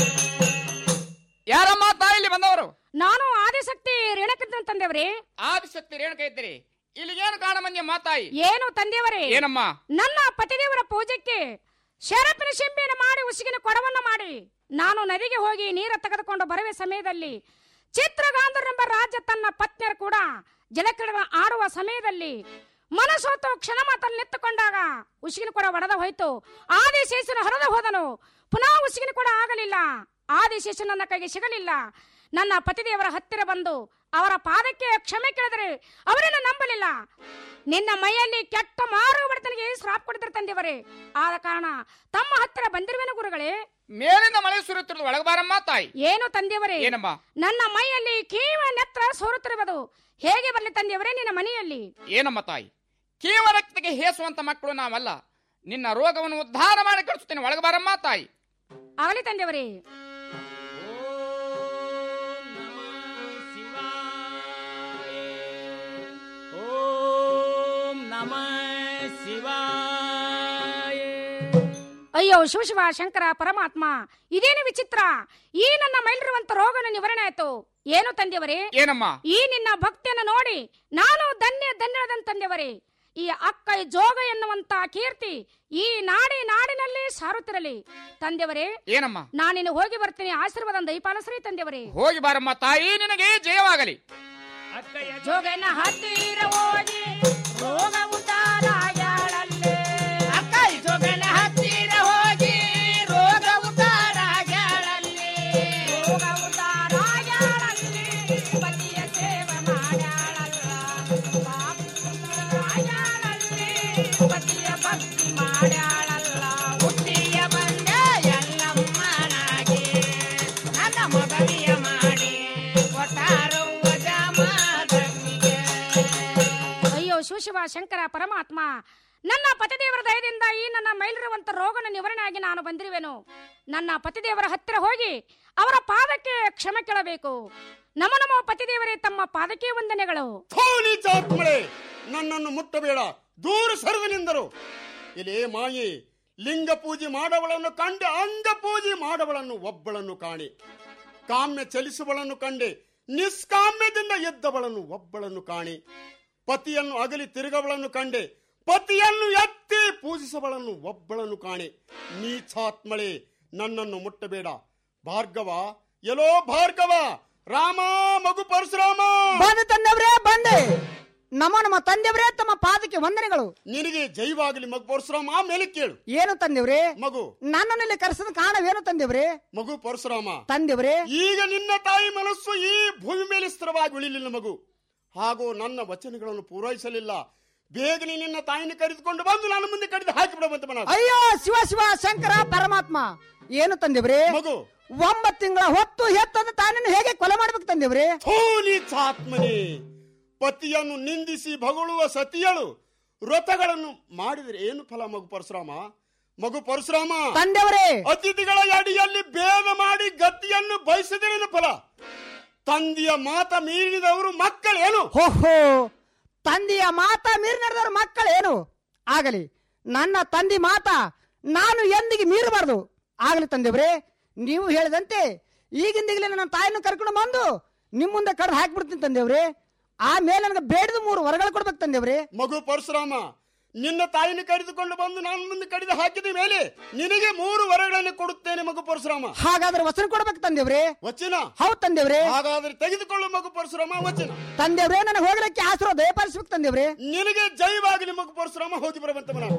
ಯಾರಮ್ಮ ತಾಯಿಲಿ ಬಂದವರು ನಾನು ಆದಿಶಕ್ತಿ ರೇಣಕಂತ ತಂದೆವರೇ ಆದಿಶಕ್ತಿ ರೇಣುಕ ಇದ್ದೀರಿ ಇಲ್ಲಿಗೇನು ಕಾಣ ಮಂದಿ ಮಾತಾಯಿ ಏನು ತಂದೆಯವರೇ ಏನಮ್ಮ ನನ್ನ ಪತಿದೇವರ ಪೂಜೆಗೆ ಶರಪಿನ ಶೆಂಬಿಯನ್ನು ಮಾಡಿ ಉಸಿಗಿನ ಕೊಡವನ್ನ ಮಾಡಿ ನಾನು ನದಿಗೆ ಹೋಗಿ ನೀರ ತೆಗೆದುಕೊಂಡು ಬರುವ ಸಮಯದಲ್ಲಿ ಚಿತ್ರಗಾಂಧರೆಂಬ ರಾಜ ತನ್ನ ಪತ್ನಿಯರು ಕೂಡ ಜಲಕ್ರೀಡೆ ಆಡುವ ಸಮಯದಲ್ಲಿ ಮನಸೋತು ಕ್ಷಣ ಮಾತಲ್ಲಿ ನಿಂತುಕೊಂಡಾಗ ಉಸಿಗಿನ ಕೊಡ ಒಡೆದ ಹೋಯ್ತು ಆದಿಶೇಷನ ಹೊರದ ಹೋದನು ಪುನಃ ಉಸಿಗಿನ ಕೊಡ ಆಗಲಿಲ್ಲ ಆದಿಶೇಷ ನನ್ನ ಕೈಗೆ ಸಿಗಲಿಲ್ಲ ನನ್ನ ಪತಿದೇವರ ಹತ್ತಿರ ಬಂದು ಅವರ ಪಾದಕ್ಕೆ ಕ್ಷಮೆ ಕೇಳಿದರೆ ಅವರನ್ನು ನಂಬಲಿಲ್ಲ ನಿನ್ನ ಮೈಯಲ್ಲಿ ಕೆಟ್ಟ ಮಾರು ಬಡತನಿಗೆ ಶ್ರಾಪ್ ಕೊಡಿದ್ರೆ ತಂದೆಯವರೇ ಆದ ಕಾರಣ ತಮ್ಮ ಹತ್ತಿರ ಬಂದಿರುವೆನು ಗುರುಗಳೇ ಮೇಲಿಂದ ಮಳೆ ಸುರಿಯುತ್ತಿರುವುದು ಒಳಗಬಾರಮ್ಮ ತಾಯಿ ಏನು ತಂದೆಯವರೇ ಏನಮ್ಮ ನನ್ನ ಮೈಯಲ್ಲಿ ಕೀವ ನೆತ್ರ ಸೋರುತ್ತಿರುವುದು ಹೇಗೆ ಬರಲಿ ತಂದೆಯವರೇ ನಿನ್ನ ಮನೆಯಲ್ಲಿ ಏನಮ್ಮ ತಾಯಿ ಕೇವಲ ರಕ್ತಕ್ಕೆ ಹೇಸುವಂತ ಮಕ್ಕಳು ನಾವಲ್ಲ ನಿನ್ನ ರೋಗವನ್ನು ಉದ್ಧಾರ ಮಾಡಿ ಕಳಿಸುತ್ತೇನೆ ಒಳಗಬಾರಮ್ಮ ತಾಯಿ ಆಗಲಿ ತಂದೆಯವರೇ ಓಂ ನಮ ಶಿವಾಯ ಅಯ್ಯೋ ಶಿವಶಿವ ಶಂಕರ ಪರಮಾತ್ಮ ಇದೇನು ವಿಚಿತ್ರ ಈ ನನ್ನ ಮೈಲಿರುವಂತ ರೋಗನ ನಿವಾರಣೆ ಆಯ್ತು ಏನು ತಂದೆಯವರೇ ಏನಮ್ಮ ಈ ನಿನ್ನ ಭಕ್ತಿಯನ್ನು ನೋಡಿ ನಾನು ಧನ್ಯ ಧನ್ಯದಂತ ತಂದೆಯವರೇ ಈ ಅಕ್ಕ ಜೋಗ ಎನ್ನುವಂತ ಕೀರ್ತಿ ಈ ನಾಡಿ ನಾಡಿನಲ್ಲಿ ಸಾರುತ್ತಿರಲಿ ತಂದೆಯವರೇ ಏನಮ್ಮ ನಾನಿನ್ನು ಹೋಗಿ ಬರ್ತೀನಿ ಆಶೀರ್ವಾದ ದಯಪಾಲಿಸ್ರಿ ತಂದೆಯವರೇ ಹೋಗಿ ಬಾರಮ್ಮ ತಾಯಿ ನಿನಗೆ ಜಯವಾಗಲಿ ಜೋಗನ ಹತ್ತಿರ ಹೋಗಿ ರೋಗ ಉದ್ದಾರಾಗ್ಯಾಳಲ್ಲೇ ಅಕ್ಕ ಜೋಗನ ಹತ್ತಿರ ಹೋಗಿ ರೋಗ ಉದ್ದಾರಾಗ್ಯಾಳಲ್ಲಿ ರೋಗ ಉದ್ದಾರಾಗ್ಯಾಳಲ್ಲಿ ಪತಿಯ ಸೇವೆ ಮಾಡ್ಯಾಳಲ್ಲ ಪಾಪುತ್ತರಾಗ್ಯಾಳಲ್ಲಿ ಪತಿಯ ಭಕ್ತಿ ಮಾಡ್ಯಾಳಲ್ಲ ಹುಟ್ಟಿಯ ಬಂದ ಎಲ್ಲಮ್ಮನಾಗಿ ನನ್ನ ಮಗವಿಯ ಮಾಡಿ ಕೊಟ್ಟಾರೋ ಮಾದನಿಗೆ ಅಯ್ಯೋ ಶಿವಶಿವ ಶಂಕರ ಪರಮಾತ್ಮ ನನ್ನ ಪತಿದೇವರ ದಯದಿಂದ ಈ ನನ್ನ ಮೈಲಿರುವಂತ ರೋಗನ ನಿವಾರಣೆ ಆಗಿ ನಾನು ಬಂದಿರುವೆನು ನನ್ನ ಪತಿದೇವರ ಹತ್ತಿರ ಹೋಗಿ ಅವರ ಪಾದಕ್ಕೆ ಕ್ಷಮೆ ಕೇಳಬೇಕು ನಮ ನಮ ಪತಿದೇವರೇ ತಮ್ಮ ಪಾದಕ್ಕೆ ವಂದನೆಗಳು ನೀಚಾತ್ಮಳೆ ನನ್ನನ್ನು ಮುಟ್ಟಬೇಡ ದೂರ ಸರಿದನೆಂದರು ಇಲ್ಲೇ ಮಾಯೆ ಲಿಂಗ ಪೂಜೆ ಮಾಡವಳನ್ನು ಕಂಡೆ ಅಂಗ ಪೂಜೆ ಮಾಡವಳನ್ನು ಒಬ್ಬಳನ್ನು ಕಾಣೆ ಕಾಮ್ಯ ಚಲಿಸುವಳನ್ನು ಕಂಡೆ ನಿಷ್ಕಾಮ್ಯದಿಂದ ಎದ್ದವಳನ್ನು ಒಬ್ಬಳನ್ನು ಕಾಣೆ ಪತಿಯನ್ನು ಅಗಲಿ ತಿರುಗವಳನ್ನು ಕಂಡೆ ಪತಿಯನ್ನು ಎತ್ತಿ ಪೂಜಿಸವಳನ್ನು ಒಬ್ಬಳನ್ನು ಕಾಣೆ ನೀಚಾತ್ಮಳೆ ನನ್ನನ್ನು ಮುಟ್ಟಬೇಡ ಭಾರ್ಗವ ಎಲೋ ಭಾರ್ಗವ ರಾಮ ಮಗು ಪರಶುರಾಮ ಬಂದು ತಂದೆವ್ರೇ ಬಂದೆ ನಮ್ಮ ನಮ್ಮ ತಂದೆವ್ರೇ ತಮ್ಮ ಪಾದಕ್ಕೆ ವಂದನೆಗಳು ನಿನಗೆ ಜೈವಾಗಲಿ ಮಗು ಪರಶುರಾಮ ಆಮೇಲೆ ಕೇಳು ಏನು ತಂದೆವ್ರೇ ಮಗು ನನ್ನಲ್ಲಿ ಕರೆಸದ ಕಾರಣವೇನು ತಂದೆವ್ರೇ ಮಗು ಪರಶುರಾಮ ತಂದೆವ್ರೇ ಈಗ ನಿನ್ನ ತಾಯಿ ಮನಸ್ಸು ಈ ಭೂಮಿ ಮೇಲೆ ಸ್ಥಿರವಾಗಿ ಉಳಿಲಿಲ್ಲ ಮಗು ಹಾಗೂ ನನ್ನ ವಚನಗಳನ್ನು ಪೂರೈಸಲಿಲ್ಲ ಬೇಗನೆ ನಿನ್ನ ತಾಯಿನ ಕರೆದುಕೊಂಡು ಬಂದು ನನ್ನ ಮುಂದೆ ಕಡಿದು ಹಾಕಿ ಬಿಡುವಂತ ಮನ ಅಯ್ಯೋ ಶಿವ ಶಿವ ಶಂಕರ ಪರಮಾತ್ಮ ಏನು ತಂದೆವ್ರಿ ಮಗು ಒಂಬತ್ತು ತಿಂಗಳ ಹೊತ್ತು ಹೆತ್ತದ ತಾನನ್ನು ಹೇಗೆ ಕೊಲೆ ಮಾಡ್ಬೇಕು ತಂದೆವ್ರಿ ಆತ್ಮನೇ ಪತಿಯನ್ನು ನಿಂದಿಸಿ ಭಗುಳುವ ಸತಿಯಳು ವ್ರತಗಳನ್ನು ಮಾಡಿದರೆ ಏನು ಫಲ ಮಗು ಪರಶುರಾಮ ಮಗು ಪರಶುರಾಮ ತಂದೆವರೇ ಅತಿಥಿಗಳ ಅಡಿಯಲ್ಲಿ ಭೇದ ಮಾಡಿ ಗತಿಯನ್ನು ಬಯಸಿದರೇನು ಫಲ ತಂದೆಯ ಮಾತ ಮೀರಿದವರು ಮಕ್ಕಳೇನು ಹೋಹೋ ತಂದೆಯ ಮಾತ ಮೀರಿ ನಡೆದವ್ರ ಮಕ್ಕಳೇನು ಆಗಲಿ ನನ್ನ ತಂದೆ ಮಾತ ನಾನು ಎಂದಿಗೆ ಮೀರಬಾರ್ದು ಆಗಲಿ ತಂದೆವ್ರೆ ನೀವು ಹೇಳಿದಂತೆ ಈಗಿಂದೀಗಲೇ ನನ್ನ ತಾಯಿಯನ್ನು ಕರ್ಕೊಂಡು ಬಂದು ನಿಮ್ಮ ಮುಂದೆ ಕಡ್ದು ಹಾಕ್ಬಿಡ್ತೀನಿ ತಂದೆವ್ರೆ ಆಮೇಲೆ ನನಗೆ ಬೇಡದ ಮೂರು ವರಗಳು ಕೊಡ್ಬೇಕು ತಂದೆವ್ರೆ ಮಗು ಪರಶುರಾಮ ನಿನ್ನ ತಾಯಿನ ಕರೆದುಕೊಂಡು ಬಂದು ನಾನು ಮುಂದೆ ಕಡಿದು ಹಾಕಿದ ಮೇಲೆ ನಿನಗೆ ಮೂರು ವರಗಳನ್ನು ಕೊಡುತ್ತೇನೆ ಮಗು ಪರಶುರಾಮ ಹಾಗಾದ್ರೆ ವಚನ ಕೊಡ್ಬೇಕು ತಂದೆವ್ರೆ ವಚನ ಹೌದು ತಂದೆವ್ರೆ ಹಾಗಾದ್ರೆ ತೆಗೆದುಕೊಳ್ಳು ಮಗು ಪರಶುರಾಮ ವಚನ ತಂದೆವ್ರೆ ನನಗೆ ಹೋಗ್ಲಿಕ್ಕೆ ಆಸರ ದಯಪಾಲಿಸ್ಬೇಕು ತಂದೆವ್ರೆ ನಿನಗೆ ಜೈವಾಗಲಿ ಮಗು ಪರಶುರಾಮ ಹೋಗಿ ಬರುವಂತ ಮನ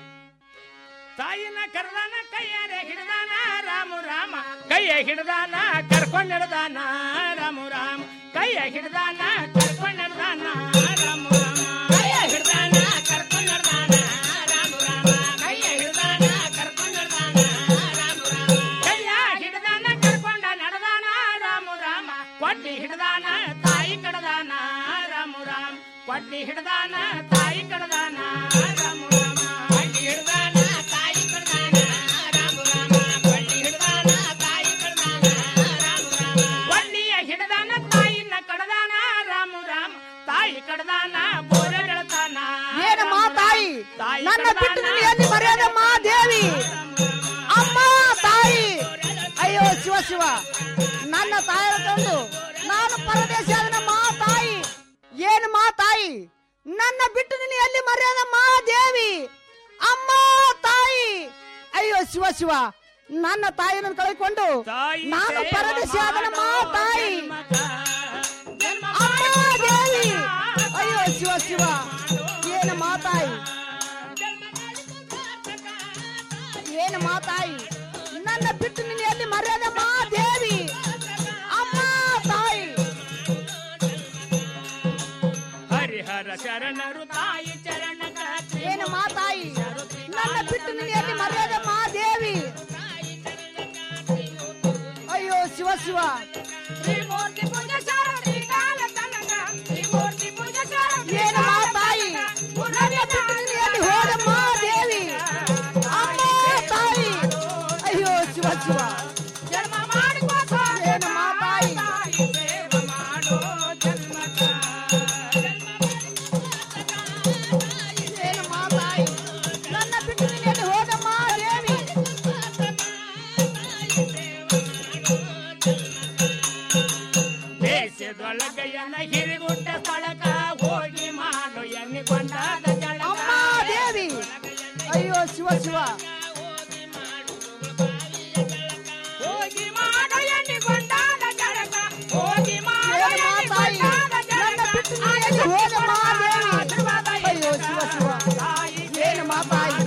ತಾಯಿನ ಕರೆದಾನ ಕೈಯಾರೆ ಹಿಡ್ದಾನ ರಾಮ ರಾಮ ಕೈಯ ಹಿಡ್ದಾನ ಕರ್ಕೊಂಡ್ ಹಿಡ್ದಾನ ರಾಮ ರಾಮ ಕೈಯ ಹಿಡ್ದಾನ ಕರ್ಕೊಂಡ್ ಹಿಡ್ದಾನ ರಾಮ ರಾಮ ಕೈಯ ಹಿಡ್ದಾನ ಕರ್ಕೊಂಡ್ ಹಿಡ್ದಾನ ರಾಮ ರಾಮ ಕೈಯ ಹಿಡ್ದಾನ ಕರ್ಕೊಂಡ್ ಹಿಡ್ದಾನ ರಾಮ ರಾಮ ಕೈಯ ಹಿಡ್ದಾನ ಕರ್ಕೊಂಡ ನಡೆದಾನ ರಾಮ ರಾಮ ಕೊಡ್ಲಿ ಹಿಡ್ದಾನ ತಾಯಿ ಕಡದಾನ ರಾಮ ರಾಮ ಕೊಡ್ಲಿ ಹಿಡ್ದಾನ ತಾಯಿ ಕಡದಾನ ರಾಮ ರಾಮ ಕೊಡ್ಲಿ ಹಿಡ್ದಾನ ತಾಯಿ ಕಡದಾನ ರಾಮ ರಾಮ ಕೊಡ್ಲಿ ಹಿಡ್ದಾನ ತಾಯಿ ಕಡದಾನ ರಾಮ ರಾಮ ಕೊಡ್ಲಿಯ ಹಿಡ್ದಾನ ತಾಯಿನ ಕಡದಾನ ರಾಮ ರಾಮ ತಾಯಿ ಕಡದಾನ ಬೋರ ಗೆಳತಾನ ಏನಮ್ಮ ತಾಯಿ ನನ್ನ ಬಿಟ್ಟು ನೀನು ಎಲ್ಲಿ ಮರ್ಯಾದಮ್ಮ ದೇವಿ ಅಮ್ಮ ತಾಯಿ ಅಯ್ಯೋ ಶಿವ ಶಿವ ನನ್ನ ತಾಯಿಯ ತಂದು ನಾನು ಪರದೇಶ ಆದನಮ್ಮ ತಾಯಿ ಏನು ಮಾ ತಾಯಿ ನನ್ನ ಬಿಟ್ಟು ನೀನು ಎಲ್ಲಿ ಮರ್ಯಾದಮ್ಮ ದೇವಿ ಅಮ್ಮ ತಾಯಿ ಅಯ್ಯೋ ಶಿವ ಶಿವ ನನ್ನ ತಾಯಿಯನ್ನು ಕಳೆದುಕೊಂಡು ನಾನು ಪರದೇಶ ಆದನಮ್ಮ ತಾಯಿ ಅಮ್ಮ ದೇವಿ ಅಯ್ಯೋ ಶಿವ ಶಿವ ಏನು ಮಾತಾಯಿ ಏನು ಮಾತಾಯಿ ನನ್ನ ಬಿಟ್ಟು ನೀನು ಎಲ್ಲಿ ಮರ್ಯಾದೆ ಮಾ ದೇವಿ ಅಮ್ಮ ತಾಯಿ ಹರಿಹರ ಶರಣರು ತಾಯಿ ಚರಣ ಏನು ಮಾತಾಯಿ ನನ್ನ ಬಿಟ್ಟು ನೀನು ಎಲ್ಲಿ ಮರ್ಯಾದೆ ಮಾ ದೇವಿ ಅಯ್ಯೋ ಶಿವ ಶಿವ ಏನು ಮಾತಾಯಿ ನನ್ನ ಬಿಟ್ಟು ನೀನು ಎಲ್ಲಿ ಹೋದಮ್ಮ ದೇವಿ ಅಮ್ಮ ತಾಯಿ ಅಯ್ಯೋ ಶಿವ ಶಿವ ಏನು ಮಾತಾಯಿ ಏನು ಮಾತಾಯಿ ನನ್ನ ಬಿಟ್ಟು ನೀನು ಎಲ್ಲಿ ಹೋದಮ್ಮ ದೇವಿ ದೇಶದೊಳಗಯ್ಯನ ಹಿರಿಗುಟ್ಟ ಸ್ಥಳಕ ಹೋಗಿ ಮಾಡು ಎನ್ನಿಕೊಂಡಾದ ಜಳ ಅಮ್ಮ ದೇವಿ ಅಯ್ಯೋ ಶಿವ ಶಿವ ಹೋಗಿ ಮಾಡು ಎನ್ನಿಕೊಂಡಾದ ಜಳಕ ಹೋಗಿ ಮಾಡು ಏನು ಮಾತಾಯಿ ನನ್ನ ಬಿಟ್ಟು ನೀನು ಎಲ್ಲಿ ಹೋದಮ್ಮ ದೇವಿ ಅಯ್ಯೋ ಶಿವ ಶಿವ ಏನು ಮಾತಾಯಿ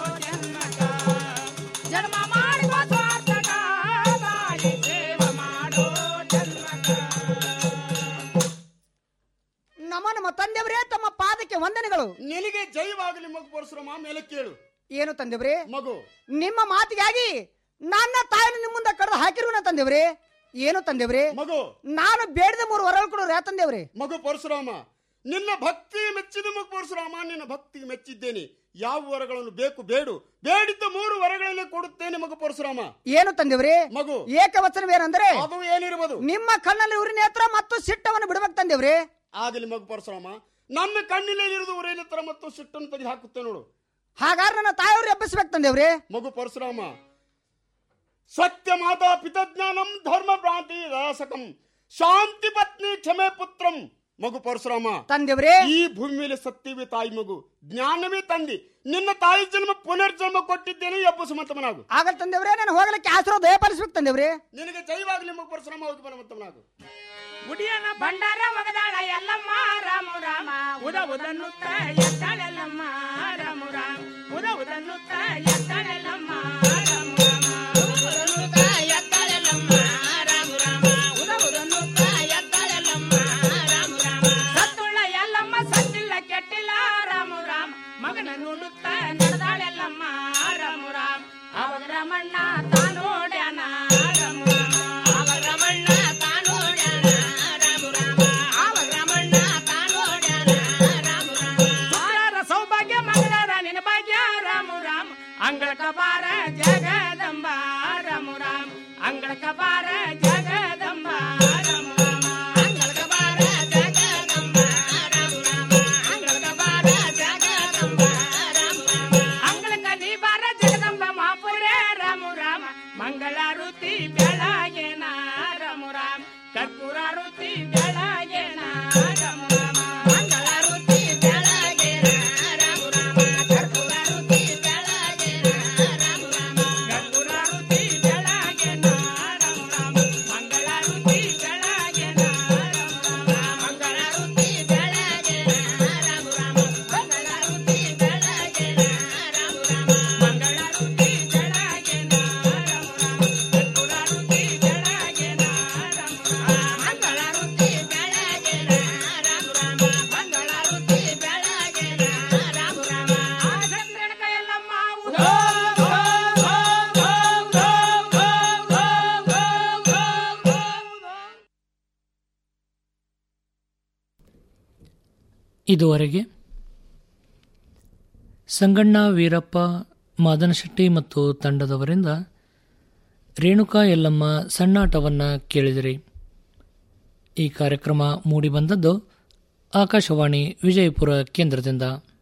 ಜನ್ಮ ಮಾಡುವ ಸಾರ್ಥಕ ತಾಯಿ ಸೇವೆ ಮಾಡೋ ನಮ್ಮ ನಮ್ಮ ತಂದೆಯವರೇ ತಮ್ಮ ಪಾದಕ್ಕೆ ವಂದನೆಗಳು ನಿನಗೆ ಜೈವಾಗಲಿ ಮಗು ಪರಶುರಾಮ ಮೇಲೆ ಕೇಳು ಏನು ತಂದೆವ್ರೆ ಮಗು ನಿಮ್ಮ ಮಾತಿಗಾಗಿ ನನ್ನ ತಾಯಿನ ನಿಮ್ಮ ಮುಂದೆ ಕಡ್ದು ಹಾಕಿರುವನ ತಂದೆವ್ರೆ ಏನು ತಂದೆವ್ರೆ ಮಗು ನಾನು ಬೇಡದ ಮೂರು ವರಗಳು ಕೊಡೋರು ಯಾ ತಂದೆವ್ರೆ ಮಗು ಪರಶುರಾಮ ನಿನ್ನ ಭಕ್ತಿಗೆ ಮೆಚ್ಚಿದ ಮಗು ಪರಶುರಾಮ ನಿನ್ನ ಭಕ್ತಿಗೆ ಮೆಚ್ಚಿದ್ದೇನೆ ಯಾವ ವರಗಳನ್ನು ಬೇಕು ಬೇಡು ಬೇಡಿದ್ದ ಮೂರು ವರಗಳಲ್ಲಿ ಕೊಡುತ್ತೇನೆ ಮಗು ಪರಶುರಾಮ ಏನು ತಂದೆವ್ರೆ ಮಗು ಏಕವಚನವೇನೆಂದರೆ ಅದು ಏನಿರ್ಬೋದು ನಿಮ್ಮ ಕಣ್ಣಲ್ಲಿ ಉರಿ ನೇತ್ರ ಮತ್ತು ಸಿಟ್ಟವನ್ನು ಬಿಡ್ಬೇಕು ತಂದೆವ್ರೆ ಆಗಲಿ ಮಗು ಪರಶುರಾಮ ನನ್ನ ಕಣ್ಣಿನಲ್ಲಿರುವುದು ಉರೇಲಿತ್ತರ ಮತ್ತು ಸಿಟ್ಟನ್ನು ತೆಗೆದು ಹಾಕುತ್ತೆ ನೋಡು ಹಾಗಾದ್ರೆ ನನ್ನ ತಾಯಿಯವ್ರು ಎಬ್ಬಿಸ್ಬೇಕು ತಂದೆವ್ರೆ ಮಗು ಪರಶುರಾಮ ಸತ್ಯ ಮಾತಾ ಪಿತಜ್ಞಾನಂ ಧರ್ಮ ಭ್ರಾಂತಿ ರಾಸಕಂ ಶಾಂತಿ ಪತ್ನಿ ಕ್ಷಮೆ ಪುತ್ರಂ ಮಗು ಪರಶುರಾಮ ತಂದೆವ್ರೆ ಈ ಭೂಮಿ ಮೇಲೆ ಸತ್ಯವೇ ತಾಯಿ ಮಗು ಜ್ಞಾನವೇ ತಂದಿ ನಿನ್ನ ತಾಯಿ ಜನ್ಮ ಪುನರ್ಜನ್ಮ ಕೊಟ್ಟಿದ್ದೇನೆ ಎಬ್ಬಸು ಮತಮನಾಗು ಆಗ ತಂದೆವ್ರೆ ನಾನು ಹೋಗ್ಲಿಕ್ಕೆ ಆಸರ ದಯಪಾಲಿಸ್ಬೇಕು ತಂದೆವ್ರೆ ನಿನಗೆ ಜೈವಾಗಲಿ ಮಗು ಪರಶುರಾಮ ಹೋಗಿ ಬರುವಂತವನಾಗು ಗುಡಿಯನ ಭಂಡಾರ ಒಗದಾಳ ಎಲ್ಲಮ್ಮ ರಾಮ ರಾಮ ಉದ ಉದನ್ನುತ್ತ ಎತ್ತಾಳೆಲ್ಲಮ್ಮ ರಾಮ ರಾಮ ಉದ ಉದನ್ನುತ್ತ ಎತ್ತಾಳೆಲ್ಲಮ್ಮ ರಾಮ ರಾಮ ಉದನ್ನುತ್ತ ಎತ್ತಾಳೆಲ್ಲಮ್ಮ ರಾಮ ರಾಮ ಉದ ಉದನ್ನುತ್ತ ಎತ್ತಾಳೆಲ್ಲಮ್ಮ ರಾಮ ರಾಮ ಸತ್ತುಳ್ಳ ಎಲ್ಲಮ್ಮ ಸತ್ತಿಲ್ಲ ಕೆಟ್ಟಿಲ್ಲ ರಾಮ ಅಂಗಳಕ ಬಾರ ಜಗದಂಬ ರಾಮ ರಾಮ ಅಂಗಳಕ ಬಾರ ಜಗದಂಬ ರಾಮ ರಾಮ ಅಂಗಳಕ ಬಾರ ಜಗದಂಬ ರಾಮ ರಾಮ ಅಂಗಳಕ ನೀ ಬಾರ ಜಗದಂಬ ಮಾಪುರೇ ರಾಮ ರಾಮ ಮಂಗಳಾರುತಿ ಬೆಳಗೇನ ರಾಮ ರಾಮ ಕರ್ಪೂರಾರುತಿ ಬೆಳಗೇನ ರಾಮ ರಾಮ ಮಂಗಳಾರುತಿ ಬೆಳಗೇನ ರಾಮ ರಾಮ ಕರ್ಪೂರಾರುತಿ ಬೆಳಗೇನ ರಾಮ ರಾಮ ಕರ್ಪೂರಾರುತಿ ಬೆಳಗೇನ ರಾಮ ರಾಮ ಮಂಗಳಾರುತಿ ಬೆಳಗೇನ ರಾಮ ರಾಮ ಮಂಗಳಾರುತಿ ಬೆಳಗೇನ ರಾಮ ರಾಮ ಮಂಗಳಾರುತಿ ಬೆಳಗೇನ ರಾಮ ರಾಮ ಮಂಗಳಾರುತಿ ಬೆಳಗೇನ ರಾಮ ರಾಮ ಕರ್ಪೂರಾರುತಿ ಬೆಳಗೇನ ರಾಮ ರಾಮ ಮಂಗಳಾರುತಿ ಬೆಳಗೇನ ರಾಮ ರಾಮ ಮಂಗಳಾರುತಿ ಬೆಳಗೇನ ರಾಮ ರಾಮ ಆ ಚಂದ್ರನ ಕೈಯಲ್ಲಮ್ಮ ಉದೋ ಇದುವರೆಗೆ ಸಂಗಣ್ಣ ವೀರಪ್ಪ ಮಾದನಶೆಟ್ಟಿ ಮತ್ತು ತಂಡದವರಿಂದ ರೇಣುಕಾ ಯಲ್ಲಮ್ಮ ಸಣ್ಣಾಟವನ್ನು ಕೇಳಿದಿರಿ ಈ ಕಾರ್ಯಕ್ರಮ ಮೂಡಿಬಂದದ್ದು ಆಕಾಶವಾಣಿ ವಿಜಯಪುರ ಕೇಂದ್ರದಿಂದ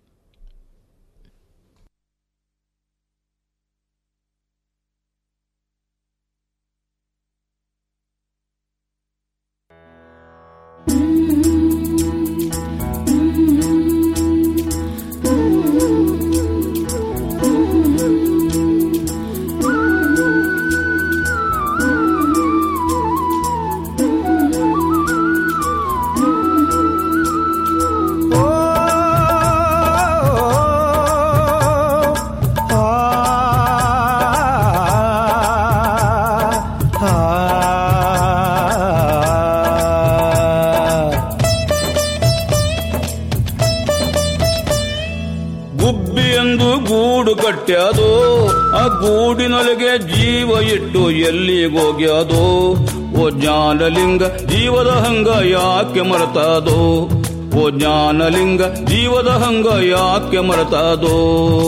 ಗುಬ್ಬಿಯೆಂದು ಗೂಡು ಕಟ್ಟ್ಯಾದೋ ಆ ಗೂಡಿನೊಳಗೆ ಜೀವ ಇಟ್ಟು ಎಲ್ಲಿಗೋಗ್ಯಾದೋ ಓ ಜ್ಞಾನಲಿಂಗ ಜೀವದ ಹಂಗ ಯಾಕೆ ಮರತಾದೋ ಓ ಜ್ಞಾನಲಿಂಗ ಜೀವದ ಹಂಗ ಯಾಕೆ ಮರತಾದೋ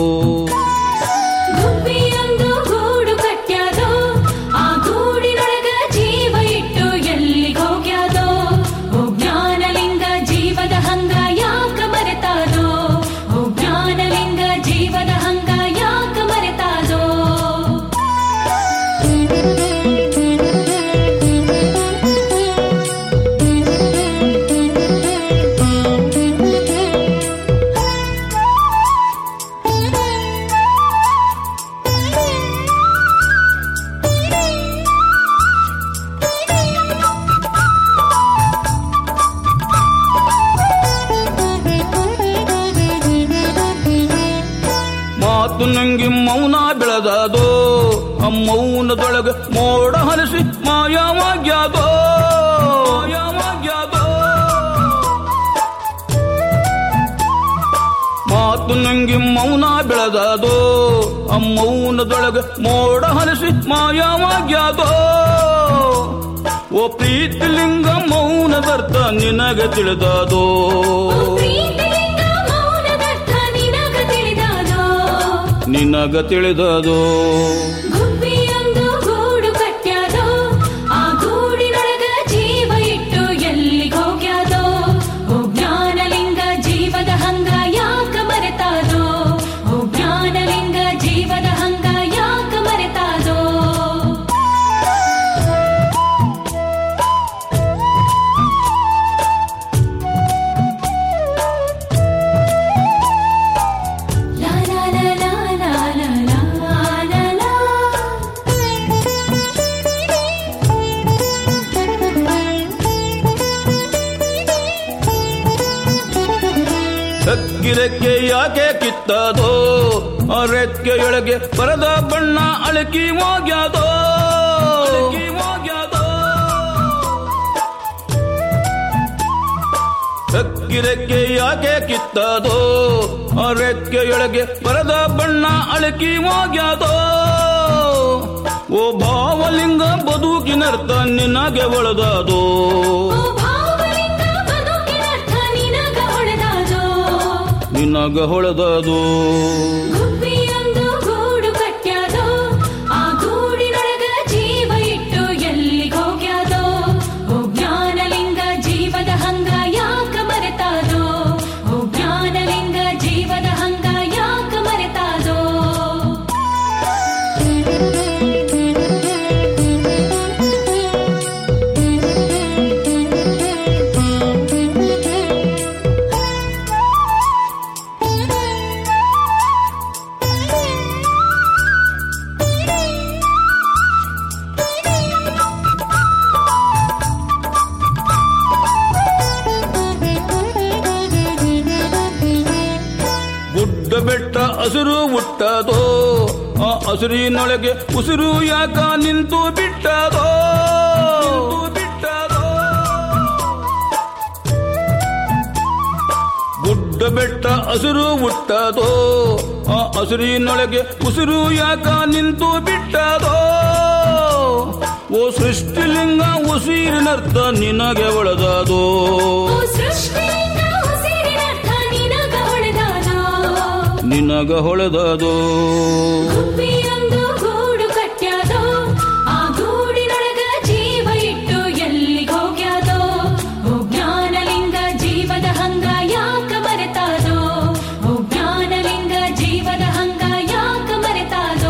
ಗುಬ್ಬಿಯೊಂದು ಗೂಡು ಕಟ್ಟ್ಯಾದೋ ಆ ಗೂಡಿನೊಳಗ ಜೀವ ಇಟ್ಟು ಎಲ್ಲಿಗ್ ಹೋಗ್ಯಾದೋ ಓ ಜ್ಞಾನಲಿಂಗ ಜೀವದ ಹಂಗ ಯಾಕ ಮರೆತಾದೋ ಓ ಜ್ಞಾನಲಿಂಗ ಜೀವದ ಹಂಗ ಯಾಕ ಮರೆತಾದೋ ಮಾತು ನಂಗೆ ಮೌನ ಬೆಳೆದಾದೋ ಆ ಮೌನದೊಳಗ ಮೋಡ ಹರಿಸಿ ಮಾಯವಾಗ್ಯಾದೋ ಮಾಯವಾಗ್ಯಾದೋ ಮಾತು ನಂಗೆ ಮೌನ ಬೆಳೆದಾದೋ ಆ ಮೌನದೊಳಗ ಮೋಡ ಹರಿಸಿ ಮಾಯವಾಗ್ಯಾದೋ ಓ ಪ್ರೀತಿಲಿಂಗ ಮೌನದರ್ಥ ನಿನಗೆ ತಿಳಿದಾದೋ ಪ್ರೀತಿಲಿಂಗ ಮೌನದರ್ಥ ನಿನಗ ತಿಳಿದಾದೋ ನಿನಗ ತಿಳಿದದೋ ಗುಬ್ಬಿಯೊಂದು ಗೂಡು ಕಟ್ಟ್ಯಾದೋ ಆ ಗೂಡಿನೊಳಗ ಜೀವ ಇಟ್ಟು ಎಲ್ಲಿಗ್ ಹೋಗ್ಯಾದೋ ಓ ಜ್ಞಾನಲಿಂಗ ಜೀವದ ಹಂಗ ಯಾಕ ಮರೆತಾದೋ ಓ ಜ್ಞಾನಲಿಂಗ ಜೀವದ ಹಂಗ ಯಾಕ ಮರೆತಾದೋ ಲಾ ಲಾ ಲಾ ಲಾ ಲಾ ಲಾ ಲಾ ಲಾ ಲಾ. ಹಕ್ಕಿರೆಕ್ಕೆ ಯಾಕೆ ಕಿತ್ತದೋ ಆ ರೆಕ್ಕೆಯೊಳಗೆ ಬರದ ಬಣ್ಣ ಅಳಕಿ ಹೋಗ್ಯಾದೋ ಅಳಕಿ ಹೋಗ್ಯಾದೋ ಹಕ್ಕಿರೆಕ್ಕೆ ಯಾಕೆ ಕಿತ್ತದೋ ಆ ರೆಕ್ಕೆಯೊಳಗೆ ಬರದ ಬಣ್ಣ ಅಳಕಿ ಹೋಗ್ಯಾದೋ ಓ ಭಾವಲಿಂಗ ಬದುಕಿನರ್ಥ ನಿನಗೆ ಒಳದಾದೋ ಓ ಭಾವಲಿಂಗ ಬದುಕಿನರ್ಥ ನಿನಗ ಹೊಳೆದಾದೋ ನಿನಗ ಹೊಳೆದಾದೋ ಗುಬ್ಬಿಯೊಂದು ಗೂಡು ಕಟ್ಟ್ಯಾದೋ ಆ ಗೂಡಿನೊಳಗ ಜೀವ ಇಟ್ಟು ಹಸಿರು ಹುಟ್ಟದೋ ಆ ಹಸಿರಿನೊಳಗೆ ಉಸಿರು ಯಾಕ ನಿಂತು ಬಿಟ್ಟದೋ ಬಿಟ್ಟದೋ ಗುಡ್ಡ ಬೆಟ್ಟ ಹಸಿರು ಹುಟ್ಟದೋ ಆ ಹಸಿರಿನೊಳಗೆ ಉಸಿರು ಯಾಕ ನಿಂತು ಬಿಟ್ಟದೋ ಓ ಸೃಷ್ಟಿಲಿಂಗ ಉಸಿರಿನರ್ಥ ನಿನಗೆ ಒಳದದೋ ಸೃಷ್ಟಿಯಿಂದ ಉಸಿರಿನರ್ಥ ನಿನಗ ಹೊಳೆದಾನೋ ನಿನಗ ಹೊಳೆದದೋ ಗುಬ್ಬಿಯೊಂದು ಗೂಡು ಕಟ್ಟ್ಯಾದೋ ಆ ಗೂಡಿನೊಳಗ ಜೀವ ಇಟ್ಟು ಎಲ್ಲಿಗ್ ಹೋಗ್ಯಾದೋ ಓ ಜ್ಞಾನಲಿಂಗ ಜೀವದ ಹಂಗ ಯಾಕ ಮರೆತಾದೋ ಓ ಜ್ಞಾನಲಿಂಗ ಜೀವದ ಹಂಗ ಯಾಕ ಮರೆತಾದೋ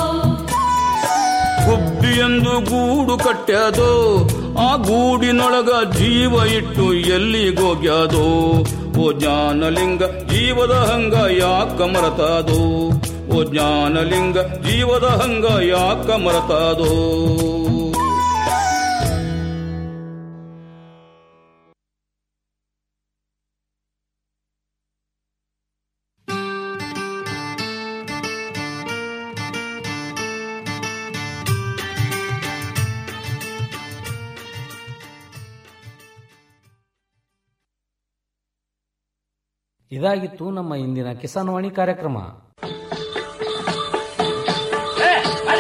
ಗುಬ್ಬಿಯೆಂದು ಗೂಡು ಕಟ್ಟ್ಯಾದೋ ಆ ಗೂಡಿನೊಳಗ ಜೀವ ಇಟ್ಟು ಎಲ್ಲಿಗೋಗ್ಯಾದೋ ಓ ಜ್ಞಾನಲಿಂಗ ಜೀವದ ಹಂಗ ಯಾಕ ಮರತಾದೋ ಓ ಜ್ಞಾನಲಿಂಗ ಜೀವದ ಹಂಗ ಯಾಕ ಮರತಾದೋ ಇದಾಗಿತ್ತು ನಮ್ಮ ಇಂದಿನ ಕಿಸಾನ್ ವಾಣಿ ಕಾರ್ಯಕ್ರಮ